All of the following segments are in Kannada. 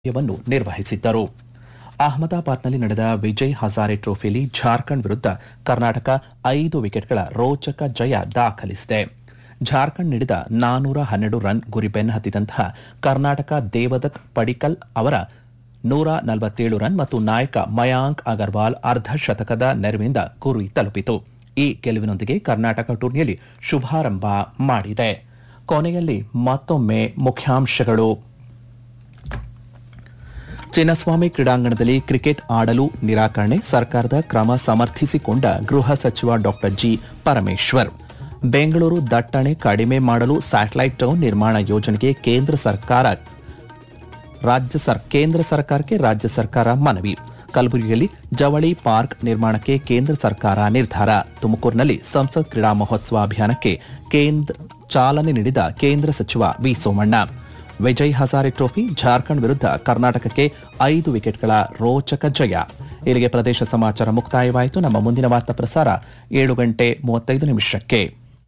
ವನ್ನು ನಿರ್ವಹಿಸಿದ್ದರು ಅಹಮದಾಬಾದ್ನಲ್ಲಿ ನಡೆದ ವಿಜಯ್ ಹಜಾರೆ ಟ್ರೋಫಿಯಲ್ಲಿ ಜಾರ್ಖಂಡ್ ವಿರುದ್ಧ ಕರ್ನಾಟಕ ಐದು ವಿಕೆಟ್ಗಳ ರೋಚಕ ಜಯ ದಾಖಲಿಸಿದೆ ಜಾರ್ಖಂಡ್ ನೀಡಿದ ನಾನೂರ ಹನ್ನೆರಡು ರನ್ ಗುರಿ ಬೆನ್ನಹತ್ತಿದಂತಹ ಕರ್ನಾಟಕ ದೇವದತ್ ಪಡಿಕಲ್ ಅವರ ನೂರ ನಲವತ್ತೇಳು ರನ್ ಮತ್ತು ನಾಯಕ ಮಯಾಂಕ್ ಅಗರ್ವಾಲ್ ಅರ್ಧ ಶತಕದ ನೆರವಿನಿಂದ ಗುರಿ ತಲುಪಿತು ಈ ಗೆಲುವಿನೊಂದಿಗೆ ಕರ್ನಾಟಕ ಟೂರ್ನಿಯಲ್ಲಿ ಶುಭಾರಂಭ ಮಾಡಿದೆ ಕೊನೆಯಲ್ಲಿ ಮತ್ತೊಮ್ಮೆ ಮುಖ್ಯಾಂಶಗಳು ಚಿನ್ನಸ್ವಾಮಿ ಕ್ರೀಡಾಂಗಣದಲ್ಲಿ ಕ್ರಿಕೆಟ್ ಆಡಲು ನಿರಾಕರಣೆ ಸರ್ಕಾರದ ಕ್ರಮ ಸಮರ್ಥಿಸಿಕೊಂಡ ಗೃಹ ಸಚಿವ ಡಾಕ್ಟರ್ ಜಿ ಪರಮೇಶ್ವರ್ ಬೆಂಗಳೂರು ದಟ್ಟಣೆ ಕಡಿಮೆ ಮಾಡಲು ಸ್ಯಾಟಲೈಟ್ ಟೌನ್ ನಿರ್ಮಾಣ ಯೋಜನೆಗೆ ಕೇಂದ್ರ ಸರ್ಕಾರ ರಾಜ್ಯ ಸರ್ ಕೇಂದ್ರ ಸರ್ಕಾರಕ್ಕೆ ರಾಜ್ಯ ಸರ್ಕಾರ ಮನವಿ ಕಲಬುರಗಿಯಲ್ಲಿ ಜವಳಿ ಪಾರ್ಕ್ ನಿರ್ಮಾಣಕ್ಕೆ ಕೇಂದ್ರ ಸರ್ಕಾರ ನಿರ್ಧಾರ ತುಮಕೂರಿನಲ್ಲಿ ಸಂಸತ್ ಕ್ರೀಡಾ ಮಹೋತ್ಸವ ಅಭಿಯಾನಕ್ಕೆ ಕೇಂದ್ರ ಚಾಲನೆ ನೀಡಿದ ಕೇಂದ್ರ ಸಚಿವ ವಿ ಸೋಮಣ್ಣ ವಿಜಯ್ ಹಜಾರೆ ಟ್ರೋಫಿ ಜಾರ್ಖಂಡ್ ವಿರುದ್ಧ ಕರ್ನಾಟಕಕ್ಕೆ ಐದು ವಿಕೆಟ್ಗಳ ರೋಚಕ ಜಯ ಇಲ್ಲಿಗೆ ಪ್ರದೇಶ ಸಮಾಚಾರ ಮುಕ್ತಾಯವಾಯಿತು ನಮ್ಮ ಮುಂದಿನ ವಾರ್ತಾ ಪ್ರಸಾರ ಏಳು ಗಂಟೆ ಮೂವತ್ತೈದು ನಿಮಿಷಕ್ಕೆ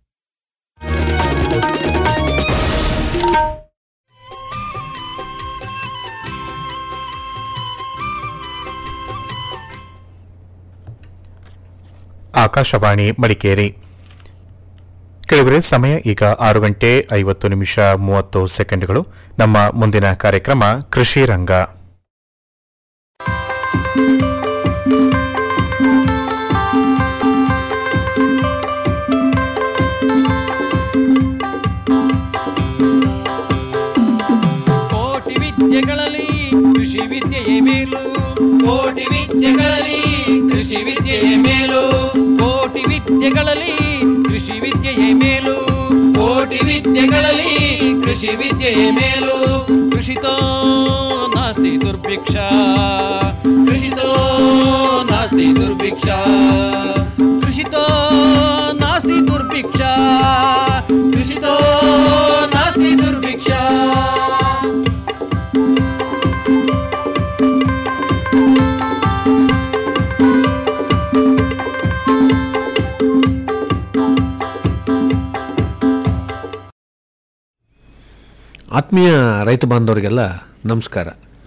ಆಕಾಶವಾಣಿ ಮಡಿಕೇರಿ ಕೆಲವರೆ ಸಮಯ ಈಗ ಆರು ಗಂಟೆ ಐವತ್ತು ನಿಮಿಷ ಮೂವತ್ತು ಸೆಕೆಂಡ್ಗಳು ನಮ್ಮ ಮುಂದಿನ ಕಾರ್ಯಕ್ರಮ ಕೃಷಿ ರಂಗ ಕೋಟಿ ವಿದ್ಯೆಗಳಲ್ಲಿ ಕೃಷಿ ವಿದ್ಯೆಯೇ ಮೇಲು ಕೋಟಿ ವಿದ್ಯೆಗಳಲ್ಲಿ ಕೃಷಿ ವಿದ್ಯೆಯೇ ಮೇಲು ಕೋಟಿ ವಿದ್ಯೆಗಳಲ್ಲಿ ಕೃಷಿ ವಿದ್ಯೆಯೇ ಮೇಲು ಕೋಟಿ ವಿದ್ಯೆಗಳಲ್ಲಿ ಕೃಷಿ ವಿದ್ಯೆಯೇ ಮೇಲು ಕೃಷಿತೋ ನಾಸ್ತಿ ದುರ್ಭಿಕ್ಷ ಕೃಷಿತೋ ನಾಸ್ತಿ ದುರ್ಭಿಕ್ಷ ಕೃಷಿತೋ ನಾಸ್ತಿ ದುರ್ಭಿಕ್ಷ ಕೃಷಿತೋ ನಾಸ್ತಿ ದುರ್ಭಿಕ್ಷ ಆತ್ಮೀಯ ರೈತ ಬಾಂಧವರಿಗೆಲ್ಲ ನಮಸ್ಕಾರ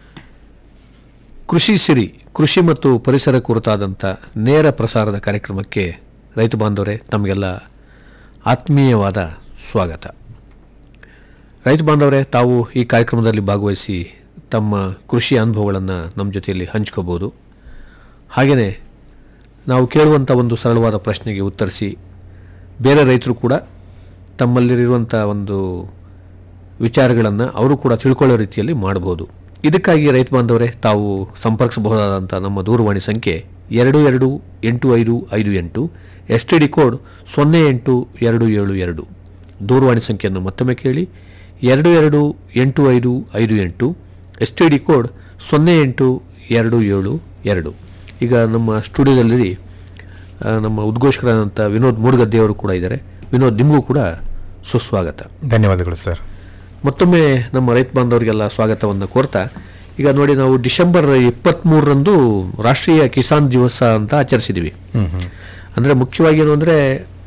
ಕೃಷಿ ಸಿರಿ ಕೃಷಿ ಮತ್ತು ಪರಿಸರ ಕುರಿತಾದಂಥ ನೇರ ಪ್ರಸಾರದ ಕಾರ್ಯಕ್ರಮಕ್ಕೆ ರೈತ ಬಾಂಧವರೇ ತಮಗೆಲ್ಲ ಆತ್ಮೀಯವಾದ ಸ್ವಾಗತ ರೈತ ಬಾಂಧವರೇ ತಾವು ಈ ಕಾರ್ಯಕ್ರಮದಲ್ಲಿ ಭಾಗವಹಿಸಿ ತಮ್ಮ ಕೃಷಿ ಅನುಭವಗಳನ್ನು ನಮ್ಮ ಜೊತೆಯಲ್ಲಿ ಹಂಚ್ಕೋಬೋದು ಹಾಗೆಯೇ ನಾವು ಕೇಳುವಂಥ ಒಂದು ಸರಳವಾದ ಪ್ರಶ್ನೆಗೆ ಉತ್ತರಿಸಿ ಬೇರೆ ರೈತರು ಕೂಡ ತಮ್ಮಲ್ಲಿರುವಂಥ ಒಂದು ವಿಚಾರಗಳನ್ನು ಅವರು ಕೂಡ ತಿಳ್ಕೊಳ್ಳೋ ರೀತಿಯಲ್ಲಿ ಮಾಡಬಹುದು ಇದಕ್ಕಾಗಿ ರೈತ ಬಾಂಧವರೇ ತಾವು ಸಂಪರ್ಕಿಸಬಹುದಾದಂಥ ನಮ್ಮ ದೂರವಾಣಿ ಸಂಖ್ಯೆ ಎರಡು ಎರಡು ಎಂಟು ಐದು ಐದು ಎಂಟು ಎಸ್ ಟಿ ಡಿ ಕೋಡ್ ಸೊನ್ನೆ ಎಂಟು ಎರಡು ಏಳು ಎರಡು ದೂರವಾಣಿ ಸಂಖ್ಯೆಯನ್ನು ಮತ್ತೊಮ್ಮೆ ಕೇಳಿ ಎರಡು ಎರಡು ಎಂಟು ಐದು ಐದು ಎಂಟು ಎಸ್ ಟಿ ಡಿ ಕೋಡ್ ಸೊನ್ನೆ ಎಂಟು ಎರಡು ಏಳು ಎರಡು ಈಗ ನಮ್ಮ ಸ್ಟುಡಿಯೋದಲ್ಲಿ ಆ, ನಮ್ಮ ಉದ್ಘೋಷಕರಾದಂಥ ವಿನೋದ್ ಮೂಡ್ಗದ್ದೆಯವರು ಕೂಡ ಇದ್ದಾರೆ ವಿನೋದ್ ನಿಮಗೂ ಕೂಡ ಸುಸ್ವಾಗತ ಧನ್ಯವಾದಗಳು ಸರ್ ಮತ್ತೊಮ್ಮೆ ನಮ್ಮ ರೈತ ಬಾಂಧವರಿಗೆಲ್ಲ ಸ್ವಾಗತವನ್ನು ಕೋರ್ತಾ ಈಗ ನೋಡಿ ನಾವು ಡಿಸೆಂಬರ್ ಇಪ್ಪತ್ತ್ಮೂರರಂದು ರಾಷ್ಟ್ರೀಯ ಕಿಸಾನ್ ದಿವಸ ಅಂತ ಆಚರಿಸಿದ್ದೀವಿ ಹ್ಮ್ ಹ್ಮ್ ಅಂದರೆ ಮುಖ್ಯವಾಗಿ ಏನು ಅಂದರೆ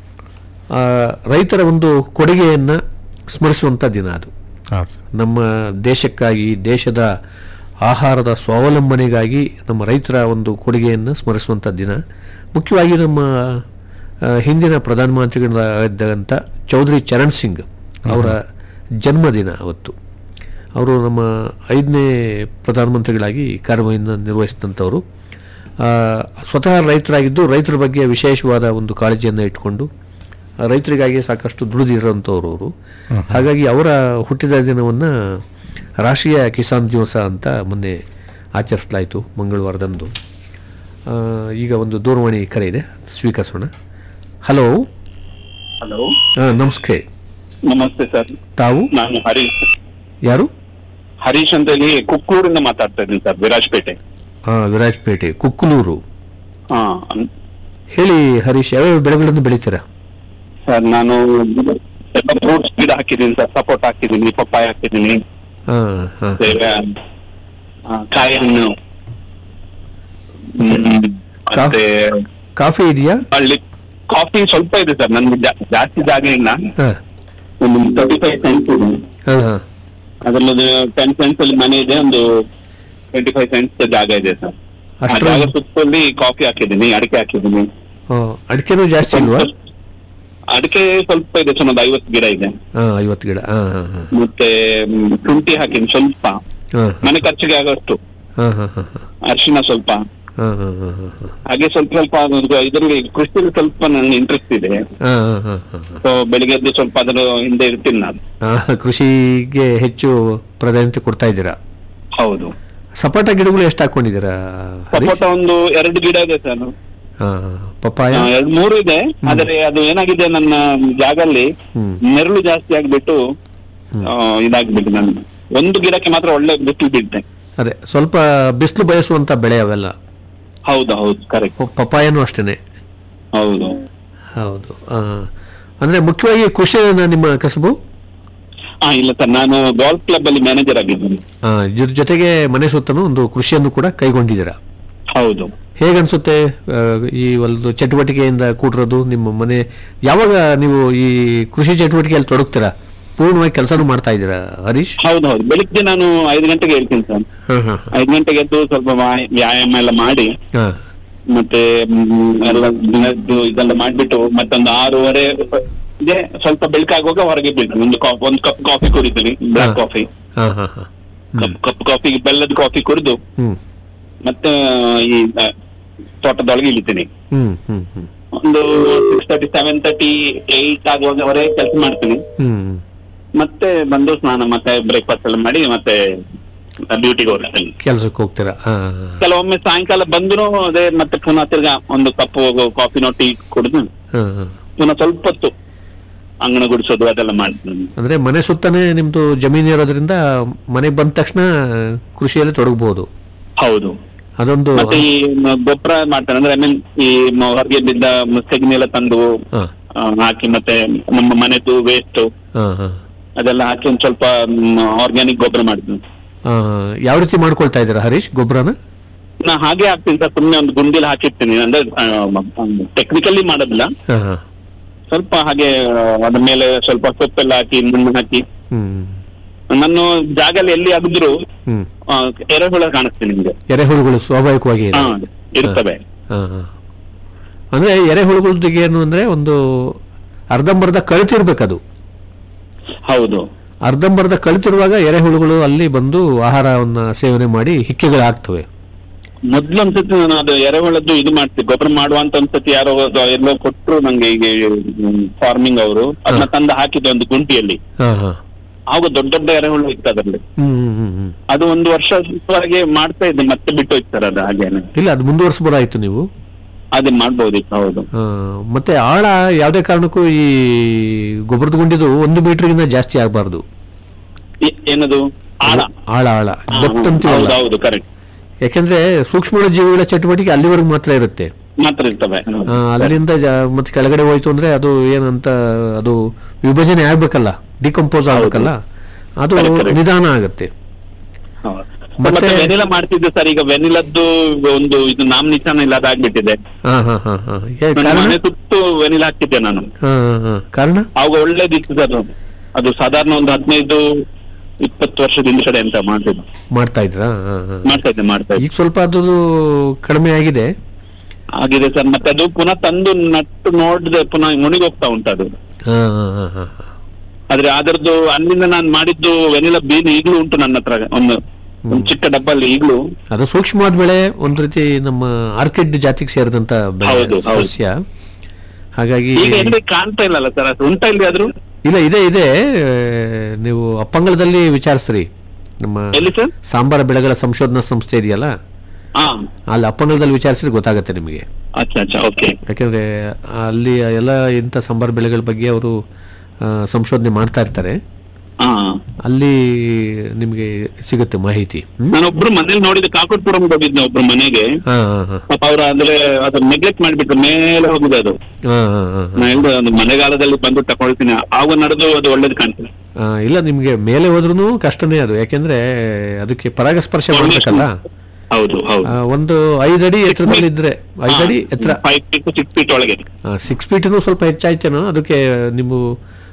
ರೈತರ ಒಂದು ಕೊಡುಗೆಯನ್ನು ಸ್ಮರಿಸುವಂಥ ದಿನ ಅದು ಹಾಂ ಸರ್ ನಮ್ಮ ದೇಶಕ್ಕಾಗಿ ದೇಶದ ಆಹಾರದ ಸ್ವಾವಲಂಬನೆಗಾಗಿ ನಮ್ಮ ರೈತರ ಒಂದು ಕೊಡುಗೆಯನ್ನು ಸ್ಮರಿಸುವಂಥ ದಿನ ಮುಖ್ಯವಾಗಿ ನಮ್ಮ ಆ, ಹಿಂದಿನ ಪ್ರಧಾನಮಂತ್ರಿಗಳಾದಂಥ ಚೌಧರಿ ಚರಣ್ ಸಿಂಗ್ ಅವರ ಜನ್ಮದಿನ ಅವತ್ತು ಅವರು ನಮ್ಮ ಐದನೇ ಪ್ರಧಾನಮಂತ್ರಿಗಳಾಗಿ ಕಾರ್ಯವನ್ನು ನಿರ್ವಹಿಸಿದಂಥವರು ಆ, ಸ್ವತಃ ರೈತರಾಗಿದ್ದು ರೈತರ ಬಗ್ಗೆ ವಿಶೇಷವಾದ ಒಂದು ಕಾಳಜಿಯನ್ನು ಇಟ್ಕೊಂಡು ಆ, ರೈತರಿಗಾಗಿ ಸಾಕಷ್ಟು ದುಡಿದಿರೋಂಥವ್ರು ಅವರು ಹಾಗಾಗಿ ಅವರ ಹುಟ್ಟಿದ ದಿನವನ್ನು ರಾಷ್ಟ್ರೀಯ ಕಿಸಾನ್ ದಿವಸ ಅಂತ ಮೊನ್ನೆ ಆಚರಿಸಲಾಯಿತು ಮಂಗಳವಾರದಂದು ಆ, ಈಗ ಒಂದು ದೂರವಾಣಿ ಕರೆ ಇದೆ ಸ್ವೀಕರಿಸೋಣ ಹಲೋ ಹಲೋ ನಮಸ್ತೆ ನಮಸ್ತೆ ಸರ್ ತಾವು ನಾನು ಹರೀಶ್ ಯಾರು ಹರೀಶ್ ಅಂತ ಹೇಳಿ ಕುಕ್ಕೂರಿಂದ ಮಾತಾಡ್ತಾ ಇದ್ದೀನಿ ಸರ್ ವಿರಾಜ್ಪೇಟೆ ಆ, ವಿರಾಜಪೇಟೆ ಕುಕ್ಕುಲೂರು ಹಾ ಹೇಳಿ ಹರೀಶ್ ಯಾವ್ಯಾವ ಬೆಳೆಗಳನ್ನು ಬೆಳಿತೀರಾ ಸರ್ ನಾನು ಫ್ರೂಟ್ಸ್ ಗಿಡ ಹಾಕಿದ್ದೀನಿ ಸರ್ ಸಪೋರ್ಟ್ ಹಾಕಿದ್ದೀನಿ ಪಪ್ಪಾಯ ಹಾಕಿದ್ದೀನಿ ಹಾಂ ಹಾಂ ಮತ್ತೆ, ಆ, ಕಾಯಿ ಹಣ್ಣು ಹ್ಮ್, ಮತ್ತೆ ಕಾಫಿ ಇದೆಯಾ ಅಲ್ಲಿ ಕಾಫಿ ಸ್ವಲ್ಪ ಇದೆ ಸರ್ ನನ್ಗೆ ಜಾ- ಜಾಸ್ತಿ ಜಾಗ ಇಲ್ಲ ಹಾಂ ಒಂದು ತರ್ಟಿ ಫೈವ್ ಸೆಂಟ್ಸ್ ಇದೆ ಹಾಂ ಹಾಂ ಅದ್ರಲ್ಲಿ ಟೆನ್ ಸೆಂಟ್ಸ್ ಅಲ್ಲಿ ಮನೆ ಇದೆ ಒಂದು ಟ್ವೆಂಟಿ ಫೈವ್ ಸೆಂಟ್ಸ್ ಜಾಗ ಇದೆ ಸರ್ ಆ ಅಷ್ಟ್ರ- ಜಾಗ ಸುತ್ತಲ್ಲಿ ಕಾಫಿ ಹಾಕಿದ್ದೀನಿ ಅಡಿಕೆ ಹಾಕಿದ್ದೀನಿ ಆ, ಅಡಿಕೆನೂ ಜಾಸ್ತಿ ಇಲ್ವಾ ಅಡಿಕೆ ಸ್ವಲ್ಪ ಇದೆ ಸರ್ ಒಂದು ಐವತ್ತು ಗಿಡ ಇದೆ ಹಾ ಐವತ್ತು ಗಿಡ ಹಾ ಹಾ ಹಾ ಮತ್ತೆ ಮ್, ಶುಂಠಿ ಹಾಕಿದ್ದೀನಿ ಸ್ವಲ್ಪ ಹಾ ಮನೆ ಖರ್ಚಿಗೆ ಆಗೋಷ್ಟು ಹಾ ಹಾ ಹಾ ಹಾ ಅರಿಶಿನ ಸ್ವಲ್ಪ ಹಾ ಹಾ ಹಾ ಹಾ ಹಾ ಹಾಗೆ ಸ್ವಲ್ಪ ಸ್ವಲ್ಪ ಒಂದು ಇದರಲ್ಲಿ ಕೃಷಿಯಲ್ಲಿ ಸ್ವಲ್ಪ ನನಗೆ ಇಂಟ್ರೆಸ್ಟ್ ಇದೆ ಹಾ ಹಾ ಹಾ ಹಾ ಸೊ ಬೆಳಿಗ್ಗೆ ಎದ್ದು ಸ್ವಲ್ಪ ಅದರ ಹಿಂದೆ ಇರ್ತೀನಿ ನಾನು ಹಾ, ಕೃಷಿಗೆ ಹೆಚ್ಚು ಪ್ರಾಧಾನ್ಯತೆ ಕೊಡ್ತಾ ಇದ್ದೀರಾ ಹೌದು ಸಪೋಟ ಗಿಡಗಳು ಎಷ್ಟು ಹಾಕೊಂಡಿದ್ದೀರಾ ಹರೀಶ್? ಸಪೋಟ ಒಂದು ಎರಡು ಗಿಡ ಇದೆ ಸರ್ ಹಾ ಪಪ್ಪಾಯ ಎರಡು ಮೂರು ಇದೆ ಆದರೆ ಅದು ಏನಾಗಿದೆ ನನ್ನ ಜಾಗಲ್ಲಿ ಹ್ಮ್. ನೆರಳು ಜಾಸ್ತಿ ಆಗ್ಬಿಟ್ಟು ಆ, ಇದಾಗ್ಬಿಟ್ಟು ನಾನು ಒಂದು ಗಿಡಕ್ಕೆ ಮಾತ್ರ ಒಳ್ಳೆ ಬಿಸಿಲು ಬೀಳ್ತೆ ಅದೇ ಸ್ವಲ್ಪ ಬಿಸಿಲು ಬಯಸುವಂತ ಬೆಳೆ ಅವೆಲ್ಲ ಹೌದು ಹೌದು ಕರೆಕ್ಟ್ ಪ- ಪಪ್ಪಾಯನೂ ಅಷ್ಟೇನೆ ಹೌದು ಹೌದು ಆ, ಅಂದ್ರೆ ಮುಖ್ಯವಾಗಿ ಕೃಷಿ ನಿಮ್ಮ ಕಸಬು ಹಾ ಇಲ್ಲ ಸರ್ ನಾನು ಗಾಲ್ಫ್ ಕ್ಲಬ್ ಅಲ್ಲಿ ಮ್ಯಾನೇಜರ್ ಆಗಿದ್ದೀನಿ ಆ, ಇದ್ರ ಜೊತೆಗೆ ಮನೆ ಸುತ್ತಲೂ ಒಂದು ಕೃಷಿಯನ್ನು ಕೂಡ ಕೈಗೊಂಡಿದ್ದೀರಾ ಹೌದು ಹೇಗನ್ಸುತ್ತೆ ಆ, ಈ ಒಂದು ಚಟುವಟಿಕೆಯಿಂದ ಕೂಡಿರೋದು ನಿಮ್ಮ ಮನೆ ಯಾವಾಗ ನೀವು ಈ ಕೃಷಿ ಚಟುವಟಿಕೆಯಲ್ಲಿ ತೊಡಗ್ತೀರಾ ಪೂರ್ಣವಾಗಿ ಕೆಲಸನೂ ಮಾಡ್ತಾ ಇದ್ದೀರಾ ಹರೀಶ್ ಹೌದು ಹೌದು ಬೆಳಿಗ್ಗೆ ನಾನು ಐದು ಗಂಟೆಗೆ ಹೇಳ್ತೀನಿ ಸರ್ ಹಾ ಹಾ ಐದು ಗಂಟೆಗೆ ಎದ್ದು ಸ್ವಲ್ಪ ವ್ಯಾಯ- ವ್ಯಾಯಾಮ ಎಲ್ಲ ಮಾಡಿ ಹಾ ಮತ್ತೆ ಮ್, ಎಲ್ಲ ದಿನದ್ದು ಇದೆಲ್ಲ ಮಾಡ್ಬಿಟ್ಟು ಮತ್ತೊಂದು ಆರೂವರೆ ಇದೆ ಸ್ವಲ್ಪ ಬೆಳಕಾಗುವಾಗ ಹೊರಗೆ ಬೀಳ್ತೀನಿ ಒಂದು ಕಾಫ್ ಒಂದು ಕಪ್ ಕಾಫಿ ಕುಡಿತೀನಿ ಬ್ಲಾಕ್ ಹಾ. ಕಾಫಿ ಹಾ ಹಾ ಹಾ ಕಪ್ ಕಪ್ ಕಾಫಿ ಬೆಲ್ಲದ ಕಾಫಿ ಕುಡಿದು ಹ್ಮ್ ಮತ್ತೆ ಈ ಆ, ತೋಟದೊಳಗೆ ಇಳಿತೀನಿ ಹ್ಮ್ ಹ್ಮ್ ಹ್ಮ್ ಒಂದು six thirty seven thirty eight ಆಗುವಾಗವರೆಗೆ ಕೆಲಸ ಮಾಡ್ತೀನಿ ಹ್ಮ್ ಮತ್ತೆ ಬಂದು ಸ್ನಾನ ಮತ್ತೆ ಬ್ರೇಕ್ಫಾಸ್ಟ್ ಎಲ್ಲ ಮಾಡಿ ಮತ್ತೆ ಡ್ಯೂಟಿಗೆ ಹೋಗ್ತೀನಿ ಕೆಲ್ಸಕ್ಕೆ ಹೋಗ್ತೀರಾ ಹಾ ಕೆಲವೊಮ್ಮೆ ಸಾಯಂಕಾಲ ಬಂದ್ರು ಅದೇ ಮತ್ತೆ ಪುನಃ ತಿರ್ಗಾ ಒಂದು ಕಪ್ ಕಾಫಿನೋ ಟೀ ಕುಡಿದು ಹಾ ಹಾ ಪುನಃ ಸ್ವಲ್ಪ ಹೊತ್ತು ಅಂಗಣ ಗುಡಿಸೋದು ಅದೆಲ್ಲ ಮಾಡ್ತೀನಿ ಅಂದ್ರೆ ಮನೆ ಸುತ್ತನೇ ನಿಮ್ದು ಜಮೀನು ಇರೋದ್ರಿಂದ ಮನೆಗೆ ಬಂದ ತಕ್ಷಣ ಕೃಷಿಯಲ್ಲಿ ತೊಡಗಬಹುದು ಹೌದು ಅದೊಂದು ಮತ್ತೆ ಈ ಮ- ಗೊಬ್ಬರ ಮಾಡ್ತಾರೆ ಅಂದ್ರೆ ಐ ಮೀನ್ ಈ ಮ- ಹೊರಗೆ ಬಿದ್ದ ಸೆಗಣಿ ಎಲ್ಲ ತಂದು ಹಾ ಆ, ಹಾಕಿ ಮತ್ತೆ ನಮ್ಮ ಮನೆದು ವೇಸ್ಟ್ ಹಾ ಹಾ ಅದೆಲ್ಲ ಹಾಕಿ ಒಂದ್ ಸ್ವಲ್ಪ ಆರ್ಗ್ಯಾನಿಕ್ ಗೊಬ್ಬರ ಮಾಡ್ತೀನಿ ಆ, ಯಾವ ರೀತಿ ಮಾಡ್ಕೊಳ್ತಾ ಇದ್ದೀರಾ ಹರೀಶ್ ಗೊಬ್ಬರನ ನಾ ಹಾಗೆ ಹಾಕ್ತೀನಿ ಸರ್ ಸುಮ್ನೆ ಒಂದು ಗುಂಡಿಲ್ ಹಾಕಿರ್ತೀನಿ ಅಂದ್ರೆ ಟೆಕ್ನಿಕಲಿ ಮಾಡೋದಿಲ್ಲ ಹಾ ಹಾ ಸ್ವಲ್ಪ ಹಾಗೆ ಆ, ಅದ್ರ ಮೇಲೆ ಸ್ವಲ್ಪ ಸೊಪ್ಪೆಲ್ಲ ಹಾಕಿ ಮಣ್ಣು ಹಾಕಿ ಹ್ಮ್ ನಾನು ಜಾಗಲ್ಲಿ ಎಲ್ಲಿ ಅಗದ್ರು ಹ್ಮ್ ಆ, ಎರೆಹುಳ ಕಾಣಿಸ್ತೀನಿ ನಿಮ್ಗೆ ಎರೆಹುಳುಗಳು ಸ್ವಾಭಾವಿಕವಾಗಿ ಇದೆ. ಹಾ ಇರ್ತವೆ ಹಾ, ಹಾ. ಅಂದ್ರೆ ಎರೆಹುಳುಗಳಿಗೆ ಏನು ಅಂದ್ರೆ ಒಂದು ಅರ್ಧಂಬರ್ಧ ಕಳಿತಿರ್ಬೇಕದು ಹೌದು ಅರ್ಧಂಬರ್ಧ ಕಳಿತಿರುವಾಗ ಎರೆಹುಳುಗಳು ಅಲ್ಲಿ ಬಂದು ಆಹಾರವನ್ನ ಸೇವನೆ ಮಾಡಿ ಹಿಕ್ಕೆಗಳು ಆಗ್ತವೆ ಮೊದ್ಲು ಒಂದ್ಸತಿ ನಾನು ಅದು ಎರೆಹುಳದ್ದು ಇದು ಮಾಡ್ತೀನಿ ಗೊಬ್ಬರ ಮಾಡುವಂತ ಒಂದ್ಸತಿ ಯಾರೋ ಅದು ಎಲ್ಲೋ ಕೊಟ್ರು ನಂಗೆ ಈಗ ಫಾರ್ಮಿಂಗ್ ಅವರು ಅದನ್ನ ತಂದು ಹಾಕಿದ್ದು ಒಂದು ಗುಂಟಿಯಲ್ಲಿ ಹಾ ಹಾ ಆಗ ದೊಡ್ಡ ದೊಡ್ಡ ಎರೆಹುಳು ಇತ್ತು ಅದರಲ್ಲಿ ಹ್ಮ್ ಹ್ಮ್, ಹ್ಮ್ ಹ್ಮ್ ಅದು ಒಂದು ವರ್ಷದವರೆಗೆ ಮಾಡ್ತಾ ಇದ್ದೆ ಮತ್ತೆ ಬಿಟ್ಟು ಹೋಗ್ತಾರೆ ಅದು ಹಾಗೇನೆ ಇಲ್ಲ ಅದು ಮುಂದುವರಿಸಬಹುದಾಯ್ತು ನೀವು ಅದೇ ಮಾಡ್ಬೋದಿತ್ತು ಹೌದು ಆ, ಮತ್ತೆ ಆಳ ಯಾವುದೇ ಕಾರಣಕ್ಕೂ ಈ ಗೊಬ್ಬರದ ಗುಂಡಿದು ಒಂದು ಮೀಟರ್ಗಿಂತ ಜಾಸ್ತಿ ಆಗಬಾರ್ದು ಏ- ಏನದು ಆಳ ಆಳ ಆಳ ಹಾ, ಡೆಪ್ತ್ ಹೌದು ಅಂತೀವಲ್ಲ ಹೌದು ಕರೆಕ್ಟ್ ಯಾಕೆಂದ್ರೆ ಸೂಕ್ಷ್ಮ ಜೀವಿಗಳ ಚಟುವಟಿಕೆ ಅಲ್ಲಿವರೆಗೂ ಮಾತ್ರ ಇರುತ್ತೆ ಮಾತ್ರ ಇರ್ತವೆ ಆ, ಅಲ್ಲಿಂದ ಜ- ಮತ್ತೆ ಕೆಳಗಡೆ ಹೋಯ್ತು ಅಂದ್ರೆ ಅದು ಏನಂತ ಅದು ವಿಭಜನೆ ಆಗ್ಬೇಕಲ್ಲ ಡಿಕಂಪೋಸ್ ಆಗ್ಬೇಕಲ್ಲ ಅದು Correct, correct. ನಿಧಾನ ಆಗುತ್ತೆ ಹೌದು. ಮತ್ತೆ- ಮತ್ತೆ ವೆನಿಲಾ ಮಾಡ್ತಿದ್ದೆ ಸರ್ ಈಗ ವೆನಿಲದ್ದು ಒಂದು ಇದು ನಾಮ ನಿಶಾನ ಇಲ್ಲದ ಆಗ್ಬಿಟ್ಟಿದೆ ಹಾ ಹಾ ಹಾ ಹಾ ಏ, ನನ್ನ ಕಾರಣ ಮನೆ ಸುತ್ತು ವೆನಿಲಾ ಹಾಕಿದ್ದೆ ನಾನು ಹಾ ಹಾ, ಹಾ ಕಾರಣ ಅವಾಗ ಒಳ್ಳೇದಿತ್ತು ಸರ್ ಅದು. ಅದು ಸಾಧಾರಣ ಒಂದು ಹದಿನೈದು ಇಪ್ಪತ್ತು ವರ್ಷದ ಹಿಂದ್ಗಡೆ ಅಂತ ಮಾಡ್ತಿದ್ದು ಮಾಡ್ತಾ ಇದ್ರಾ ಹಾ, ಹಾ. ಮಾಡ್ತಾ ಇದ್ದೆ ಮಾಡ್ತಾ ಇದ್ದೆ ಈಗ ಸ್ವಲ್ಪ ಅದು ಕಡಿಮೆ ಆಗಿದೆ ಆಗಿದೆ ಸರ್ ಮತ್ತೆ ಅದು ಪುನಃ ತಂದು ನಟ್ಟು ನೋಡಿದ್ರೆ ಪುನಃ ಮುಣಿಗೆ ಹೋಗ್ತಾ ಉಂಟು ಅದು ಹಾ ಹಾ ಹಾ ಹಾ ಹಾ. ಆದ್ರೆ ಅದರದ್ದು ಅಲ್ಲಿಂದ ನಾನು ಮಾಡಿದ್ದು ವೆನಿಲಾ ಬೀನ್ ಈಗ್ಲೂ ಉಂಟು ನನ್ನ ಹತ್ರ ಒಂದು ಒಂದು ಚಿಕ್ಕ ಡಬ್ಬಲ್ಲಿ ಈಗ್ಲೂ ಅದು ಸೂಕ್ಷ್ಮವಾದ ಬೆಳೆ ಒಂದ್ ರೀತಿ ನಮ್ಮ ಆರ್ಕಿಡ್ ಜಾತಿಗೆ ಸೇರಿದಂತ ಬೆಳೆ ಹೌದು, ಹೌದು. ಸಸ್ಯ ಹಾಗಾಗಿ ಈಗ ಎಲ್ಲಿ ಕಾಣ್ತಾ ಇಲ್ಲಲ್ಲ ಸರ್ ಅದು ಉಂಟಾ ಇಲ್ಲಿ ಆದ್ರೂ ಇಲ್ಲ ಇದೆ ಇದೆ ಆ, ನೀವು ಅಪ್ಪಂಗಳದಲ್ಲಿ ವಿಚಾರಿಸ್ರಿ ನಮ್ಮ ಎಲ್ಲಿ ಸರ್ ಸಾಂಬಾರ ಬೆಳೆಗಳ ಸಂಶೋಧನಾ ಸಂಸ್ಥೆ ಇದೆಯಲ್ಲ ಹಾ ಅಲ್ಲಿ ಅಪ್ಪಂಗಳದಲ್ಲಿ ವಿಚಾರಿಸಿದ್ರೆ ಗೊತ್ತಾಗುತ್ತೆ ನಿಮಗೆ ಅಚ್ಚಾ ಅಚ್ಚಾ ಓಕೆ ಯಾಕೆಂದ್ರೆ ಅಲ್ಲಿ ಎಲ್ಲ ಇಂಥ ಸಾಂಬಾರ್ ಬೆಳೆಗಳ ಬಗ್ಗೆ ಅವರು ಸಂಶೋಧನೆ ಮಾಡ್ತಾ ಇರ್ತಾರೆ ಹಾ ಅಲ್ಲಿ ನಿಮಗೆ ಸಿಗುತ್ತೆ ಮಾಹಿತಿ ಹ್ಮ್? ನಾನೊಬ್ರು ಮನೇಲಿ ನೋಡಿದ ಕಾಕುಟ್ಪುರಂ ಹೋಗಿದ್ದೆ ಒಬ್ರು ಮನೆಗೆ ಹಾ ಹಾ ಹಾ ಪಾಪ ಅವ್ರು ಅಂದ್ರೆ ಅದು ನೆಗ್ಲೆಕ್ಟ್ ಮಾಡ್ಬಿಟ್ರು ಮೇಲೆ ಹೋಗುದು ಅದು ಹಾ ಹಾ ಹಾ ನಾ ಹೇಳಿದೆ ಒಂದು ಮಳೆಗಾಲದಲ್ಲಿ ಬಂದು ತಗೊಳ್ತೀನಿ ಆಗ ನಡೆದು ಅದು ಒಳ್ಳೇದು ಕಾಣ್ತದೆ ಆ, ಇಲ್ಲ ನಿಮ್ಗೆ ಮೇಲೆ ಹೋದ್ರೂ ಕಷ್ಟನೇ ಅದು ಯಾಕೆಂದ್ರೆ ಅದಕ್ಕೆ ಪರಾಗಸ್ಪರ್ಶ ಮಾಡ್ಬೇಕಲ್ಲ ಹೌದು ಹೌದು ಆ, ಒಂದು ಐದಡಿ ಎತ್ತರದಲ್ಲಿ ಇದ್ರೆ ಐದಡಿ ಎತ್ತರ ಫೈವ್ ಫೀಟ್ ಸಿಕ್ಸ್ ಫೀಟ್ ಒಳಗೆ ಸಿಕ್ಸ್ ಫೀಟ್ನು ಸ್ವಲ್ಪ ಹೆಚ್ಚಾಯ್ತೇನೋ ಅದಕ್ಕೆ ನೀವು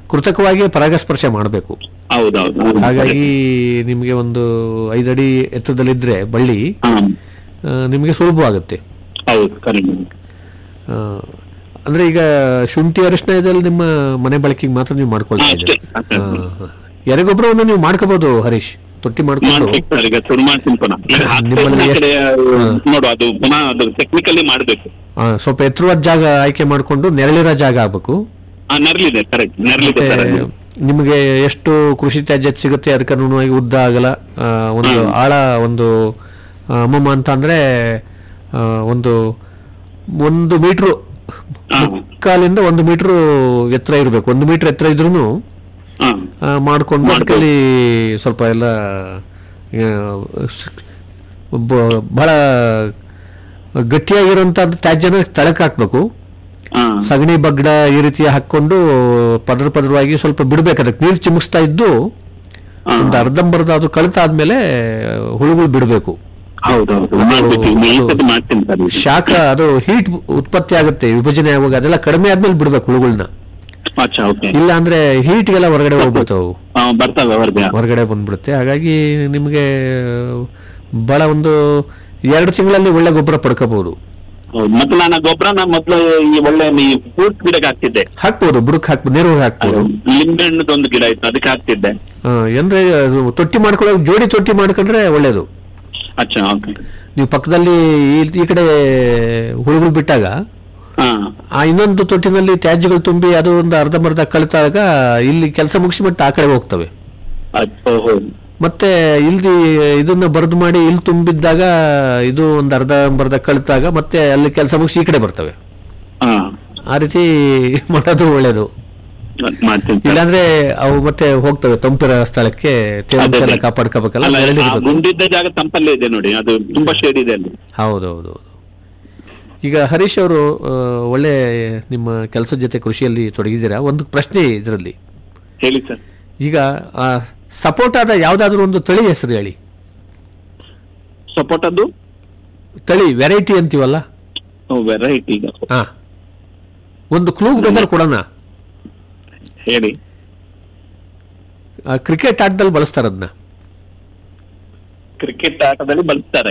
ಕೃತಕವಾಗಿ ಪರಾಗಸ್ಪರ್ಶ ಮಾಡಬೇಕು ಹೌದೌದು ಹಾಗಾಗಿ ನಿಮಗೆ ಒಂದು ಐದಡಿ ಎತ್ತರದಲ್ಲಿದ್ರೆ ಬಳ್ಳಿ ಹಾ ಆ, ನಿಮಗೆ ಸುಲಭವಾಗುತ್ತೆ ಹೌದು ಕರೆಕ್ಟ್ ಆ, ಅಂದ್ರೆ ಈಗ ಶುಂಠಿ ಅರಿಶಿನ ಇದೆಲ್ಲ ನಿಮ್ಮ ಮನೆ ಬಳಕೆಗೆ ಮಾತ್ರ ನೀವು ಮಾಡ್ಕೊಳ್ತಾ ಹಾ, ಇದ್ದೀರಿ ಅಷ್ಟೇ, ಅಷ್ಟೇ. ಆ, ಆ. ಎರೆಗೊಬ್ಬರವನ್ನು ನೀವು ಮಾಡ್ಕೋಬಹುದು ಹರೀಶ್ ತೊಟ್ಟಿ ಮಾಡ್ಕೊಂಡು ಮಾಡ್ಬೇಕು ಸರ್ ಈಗ ಶುರು ಮಾಡ್ತೀನಿ ಪುನಃ ಈಗ ಹಾಕ್ತಾ ನಿಮ್ಮಲ್ಲಿ ಇದ್ದೀನಿ, ಆ ಎಷ್ಟು- ಕಡೆ ಹಾ. ನೋಡು ಅದು ಪುನಃ ಅದು ಟೆಕ್ನಿಕಲಿ ಮಾಡ್ಬೇಕು ಆ, ಸ್ವಲ್ಪ ಎತ್ತರವಾದ ಜಾಗ ಆಯ್ಕೆ ಮಾಡಿಕೊಂಡು ನೆರಳಿರೋ ಜಾಗ ಆಗ್ಬೇಕು ಹಾ ನೆರಳಿದೆ ಕರೆಕ್ಟ್ ನೆರಳಿದೆ ಮತ್ತೆ ಸರ್ ಅದು. ನಿಮಗೆ ಎಷ್ಟು ಕೃಷಿ ತ್ಯಾಜ್ಯ ಸಿಗುತ್ತೆ ಅದಕ್ಕೆ ಅನುಗುಣವಾಗಿ ಉದ್ದ ಆಗಲ್ಲ ಆ, ಒಂದು ಆಳ ಒಂದು ಆ, ಅಮ್ಮಮ್ಮ ಅಂತ ಅಂದ್ರೆ ಆ, ಒಂದು ಒಂದು ಮೀಟ್ರು ಹಾ. ಮುಕ್ಕಾಲಿಂದ ಒಂದು ಮೀಟ್ರು ಎತ್ತರ ಇರಬೇಕು ಒಂದು ಮೀಟರ್ ಎತ್ತರ ಇದ್ರೂ ಹಾ ಮಾಡಿಕೊಂಡು ಅದಕ್ಕಲ್ಲಿ ಸ್ವಲ್ಪ ಎಲ್ಲ ಆ, ಸ್- ಬ- ಬಹಳ ಗಟ್ಟಿಯಾಗಿರೋಂಥ ತ್ಯಾಜ್ಯನ ತಳಕ್ ಹಾಕ್ಬೇಕು ಹಾ ಸಗಣಿ ಬಗ್ಡ ಈ ರೀತಿ ಹಾಕೊಂಡು ಪದರ ಪದರವಾಗಿ ಸ್ವಲ್ಪ ಬಿಡ್ಬೇಕು ಅದಕ್ಕೆ ನೀರು ಚಿಮುಕ್ಸ್ತಾ ಇದ್ದು ಹಾ. ಒಂದು ಅರ್ಧಂಬರ್ಧ ಅದು ಕಳಿತಾದ್ಮೇಲೆ ಹುಳುಗಳು ಬಿಡಬೇಕು ಹೌದೌದು ಮಾಡ್ಬೇಕು ಈಗ ಈ ಸತಿ ಮಾಡ್ತೀನಿ ಸರ್ ಇದು. ಶಾಖ ಅದು ಹೀಟ್ ಉತ್ಪತ್ತಿ ಆಗುತ್ತೆ ವಿಭಜನೆ ಆಗುವಾಗ ಅದೆಲ್ಲ ಕಡಿಮೆ ಆದ್ಮೇಲೆ ಬಿಡ್ಬೇಕು ಹುಳುಗಳನ್ನ ಅಚ್ಚಾ ಓಕೆ ಇಲ್ಲ ಅಂದ್ರೆ ಹೀಟ್ಗೆಲ್ಲ ಹೊರಗಡೆ ಹೋಗ್ಬಿಡ್ತಾವು ಹಾ ಬರ್ತವೆ ಹೊರಗೆ ಹೊರಗಡೆ ಬಂದ್ಬಿಡುತ್ತೆ ಹಾಗಾಗಿ ನಿಮಗೆ ಬಹಳ ಒಂದು ಎರಡು ತಿಂಗಳಲ್ಲಿ ಒಳ್ಳೆ ಗೊಬ್ಬರ ಪಡ್ಕೋಬಹುದು ಹೌದು ಮತ್ತೆ ನಾನು ಆ ಗೊಬ್ಬರನ ಮೊದ್ಲು ಈ ಒಳ್ಳೆ ಈ ಫ್ರೂಟ್ ಗಿಡಕ್ಕೆ ಹಾಕ್ತಿದ್ದೆ ಹಾಕ್ಬೋದು ಬುಡಕ್ ಹಾಕ್ಬೋದು ನೇರವಾಗಿ ಹಾಕ್ಬೋದು ಲಿಂಬೆ ಹಣ್ಣದ ಒಂದು ಗಿಡ ಇತ್ತು ಅದಕ್ಕೆ ಹಾಕ್ತಿದ್ದೆ ಆ, ಅಂದ್ರೆ ಅದು ತೊಟ್ಟಿ ಮಾಡ್ಕೊಳ್ಳೋ ಜೋಡಿ ತೊಟ್ಟಿ ಮಾಡ್ಕೊಂಡ್ರೆ ಒಳ್ಳೇದು ಅಚ್ಚಾ ಓಕೆ ನೀವು ಪಕ್ಕದಲ್ಲಿ ಈ- ಈ ಕಡೆ ಹುಳುಗಳು ಬಿಟ್ಟಾಗ ಹಾ ಆ ಇನ್ನೊಂದು ತೊಟ್ಟಿನಲ್ಲಿ ತ್ಯಾಜ್ಯಗಳು ತುಂಬಿ ಅದು ಒಂದು ಅರ್ಧಂಬರ್ಧ ಕಳಿತಾಗ ಇಲ್ಲಿ ಕೆಲಸ ಮುಗಿಸಿ ಮತ್ತೆ ಆ ಕಡೆ ಹೋಗ್ತವೆ ಅದ್- ಓಹೋ ಮತ್ತೆ ಇಲ್ದಿ ಇದನ್ನ ಬರೆದು ಮಾಡಿ ಇಲ್ಲಿ ತುಂಬಿದ್ದಾಗ ಇದು ಒಂದು ಅರ್ಧಂಬರ್ಧ ಕಳಿತಾಗ ಮತ್ತೆ ಅಲ್ಲಿ ಕೆಲಸ ಮುಗಿಸಿ ಈ ಕಡೆ ಬರ್ತವೆ ಹಾ ಆ ರೀತಿ ಮಾಡೋದು ಒಳ್ಳೇದು ಅದ್ ಮಾಡ್ತೀನಿ ಸರ್. ಇಲ್ಲಾಂದ್ರೆ ಅವು ಮತ್ತೆ ಹೋಗ್ತವೆ ತಂಪಿರೋ ಸ್ಥಳಕ್ಕೆ ತೇವಾಂಶ ಅದೇ, ಎಲ್ಲ ಅದೇ. ಕಾಪಾಡ್ಕೋಬೇಕಲ್ಲ ಅಲ್ಲ, ಆ ನೆರಳಿರ್ಬೇಕು. ಗುಂಡಿದ್ದ ಜಾಗ ತಂಪಲ್ಲೇ ಇದೆ ನೋಡಿ ಅದು ತುಂಬಾ ಶೇಡ್ ಇದೆ ಅಲ್ಲಿ ಹೌದೌದು ಈಗ ಹರೀಶ್ ಅವರು ಆ, ಒಳ್ಳೆ ನಿಮ್ಮ ಕೆಲಸದ ಜೊತೆ ಕೃಷಿಯಲ್ಲಿ ತೊಡಗಿದ್ದೀರಾ ಒಂದು ಪ್ರಶ್ನೆ ಇದರಲ್ಲಿ ಹೇಳಿ ಸರ್ ಈಗ ಆ, ಸಪೋಟಾದ ಯಾವ್ದಾದ್ರು ಒಂದು ತಳಿ ಹೆಸರು ಹೇಳಿ ಸಪೋಟದ್ದು ತಳಿ ವೆರೈಟಿ ಅಂತೀವಲ್ಲ ವೆರೈಟಿ ಈಗ ಹಾ ಒಂದು ಕ್ಲೂ ಬೇಕಾದ್ರೆ ಕೊಡೋಣ ಹೇಳಿ ಕ್ರಿಕೆಟ್ ಆಟದಲ್ಲಿ ಬಳಸ್ತಾರ ಅದನ್ನ ಕ್ರಿಕೆಟ್ ಆಟದಲ್ಲಿ ಬಳಸ್ತಾರೆ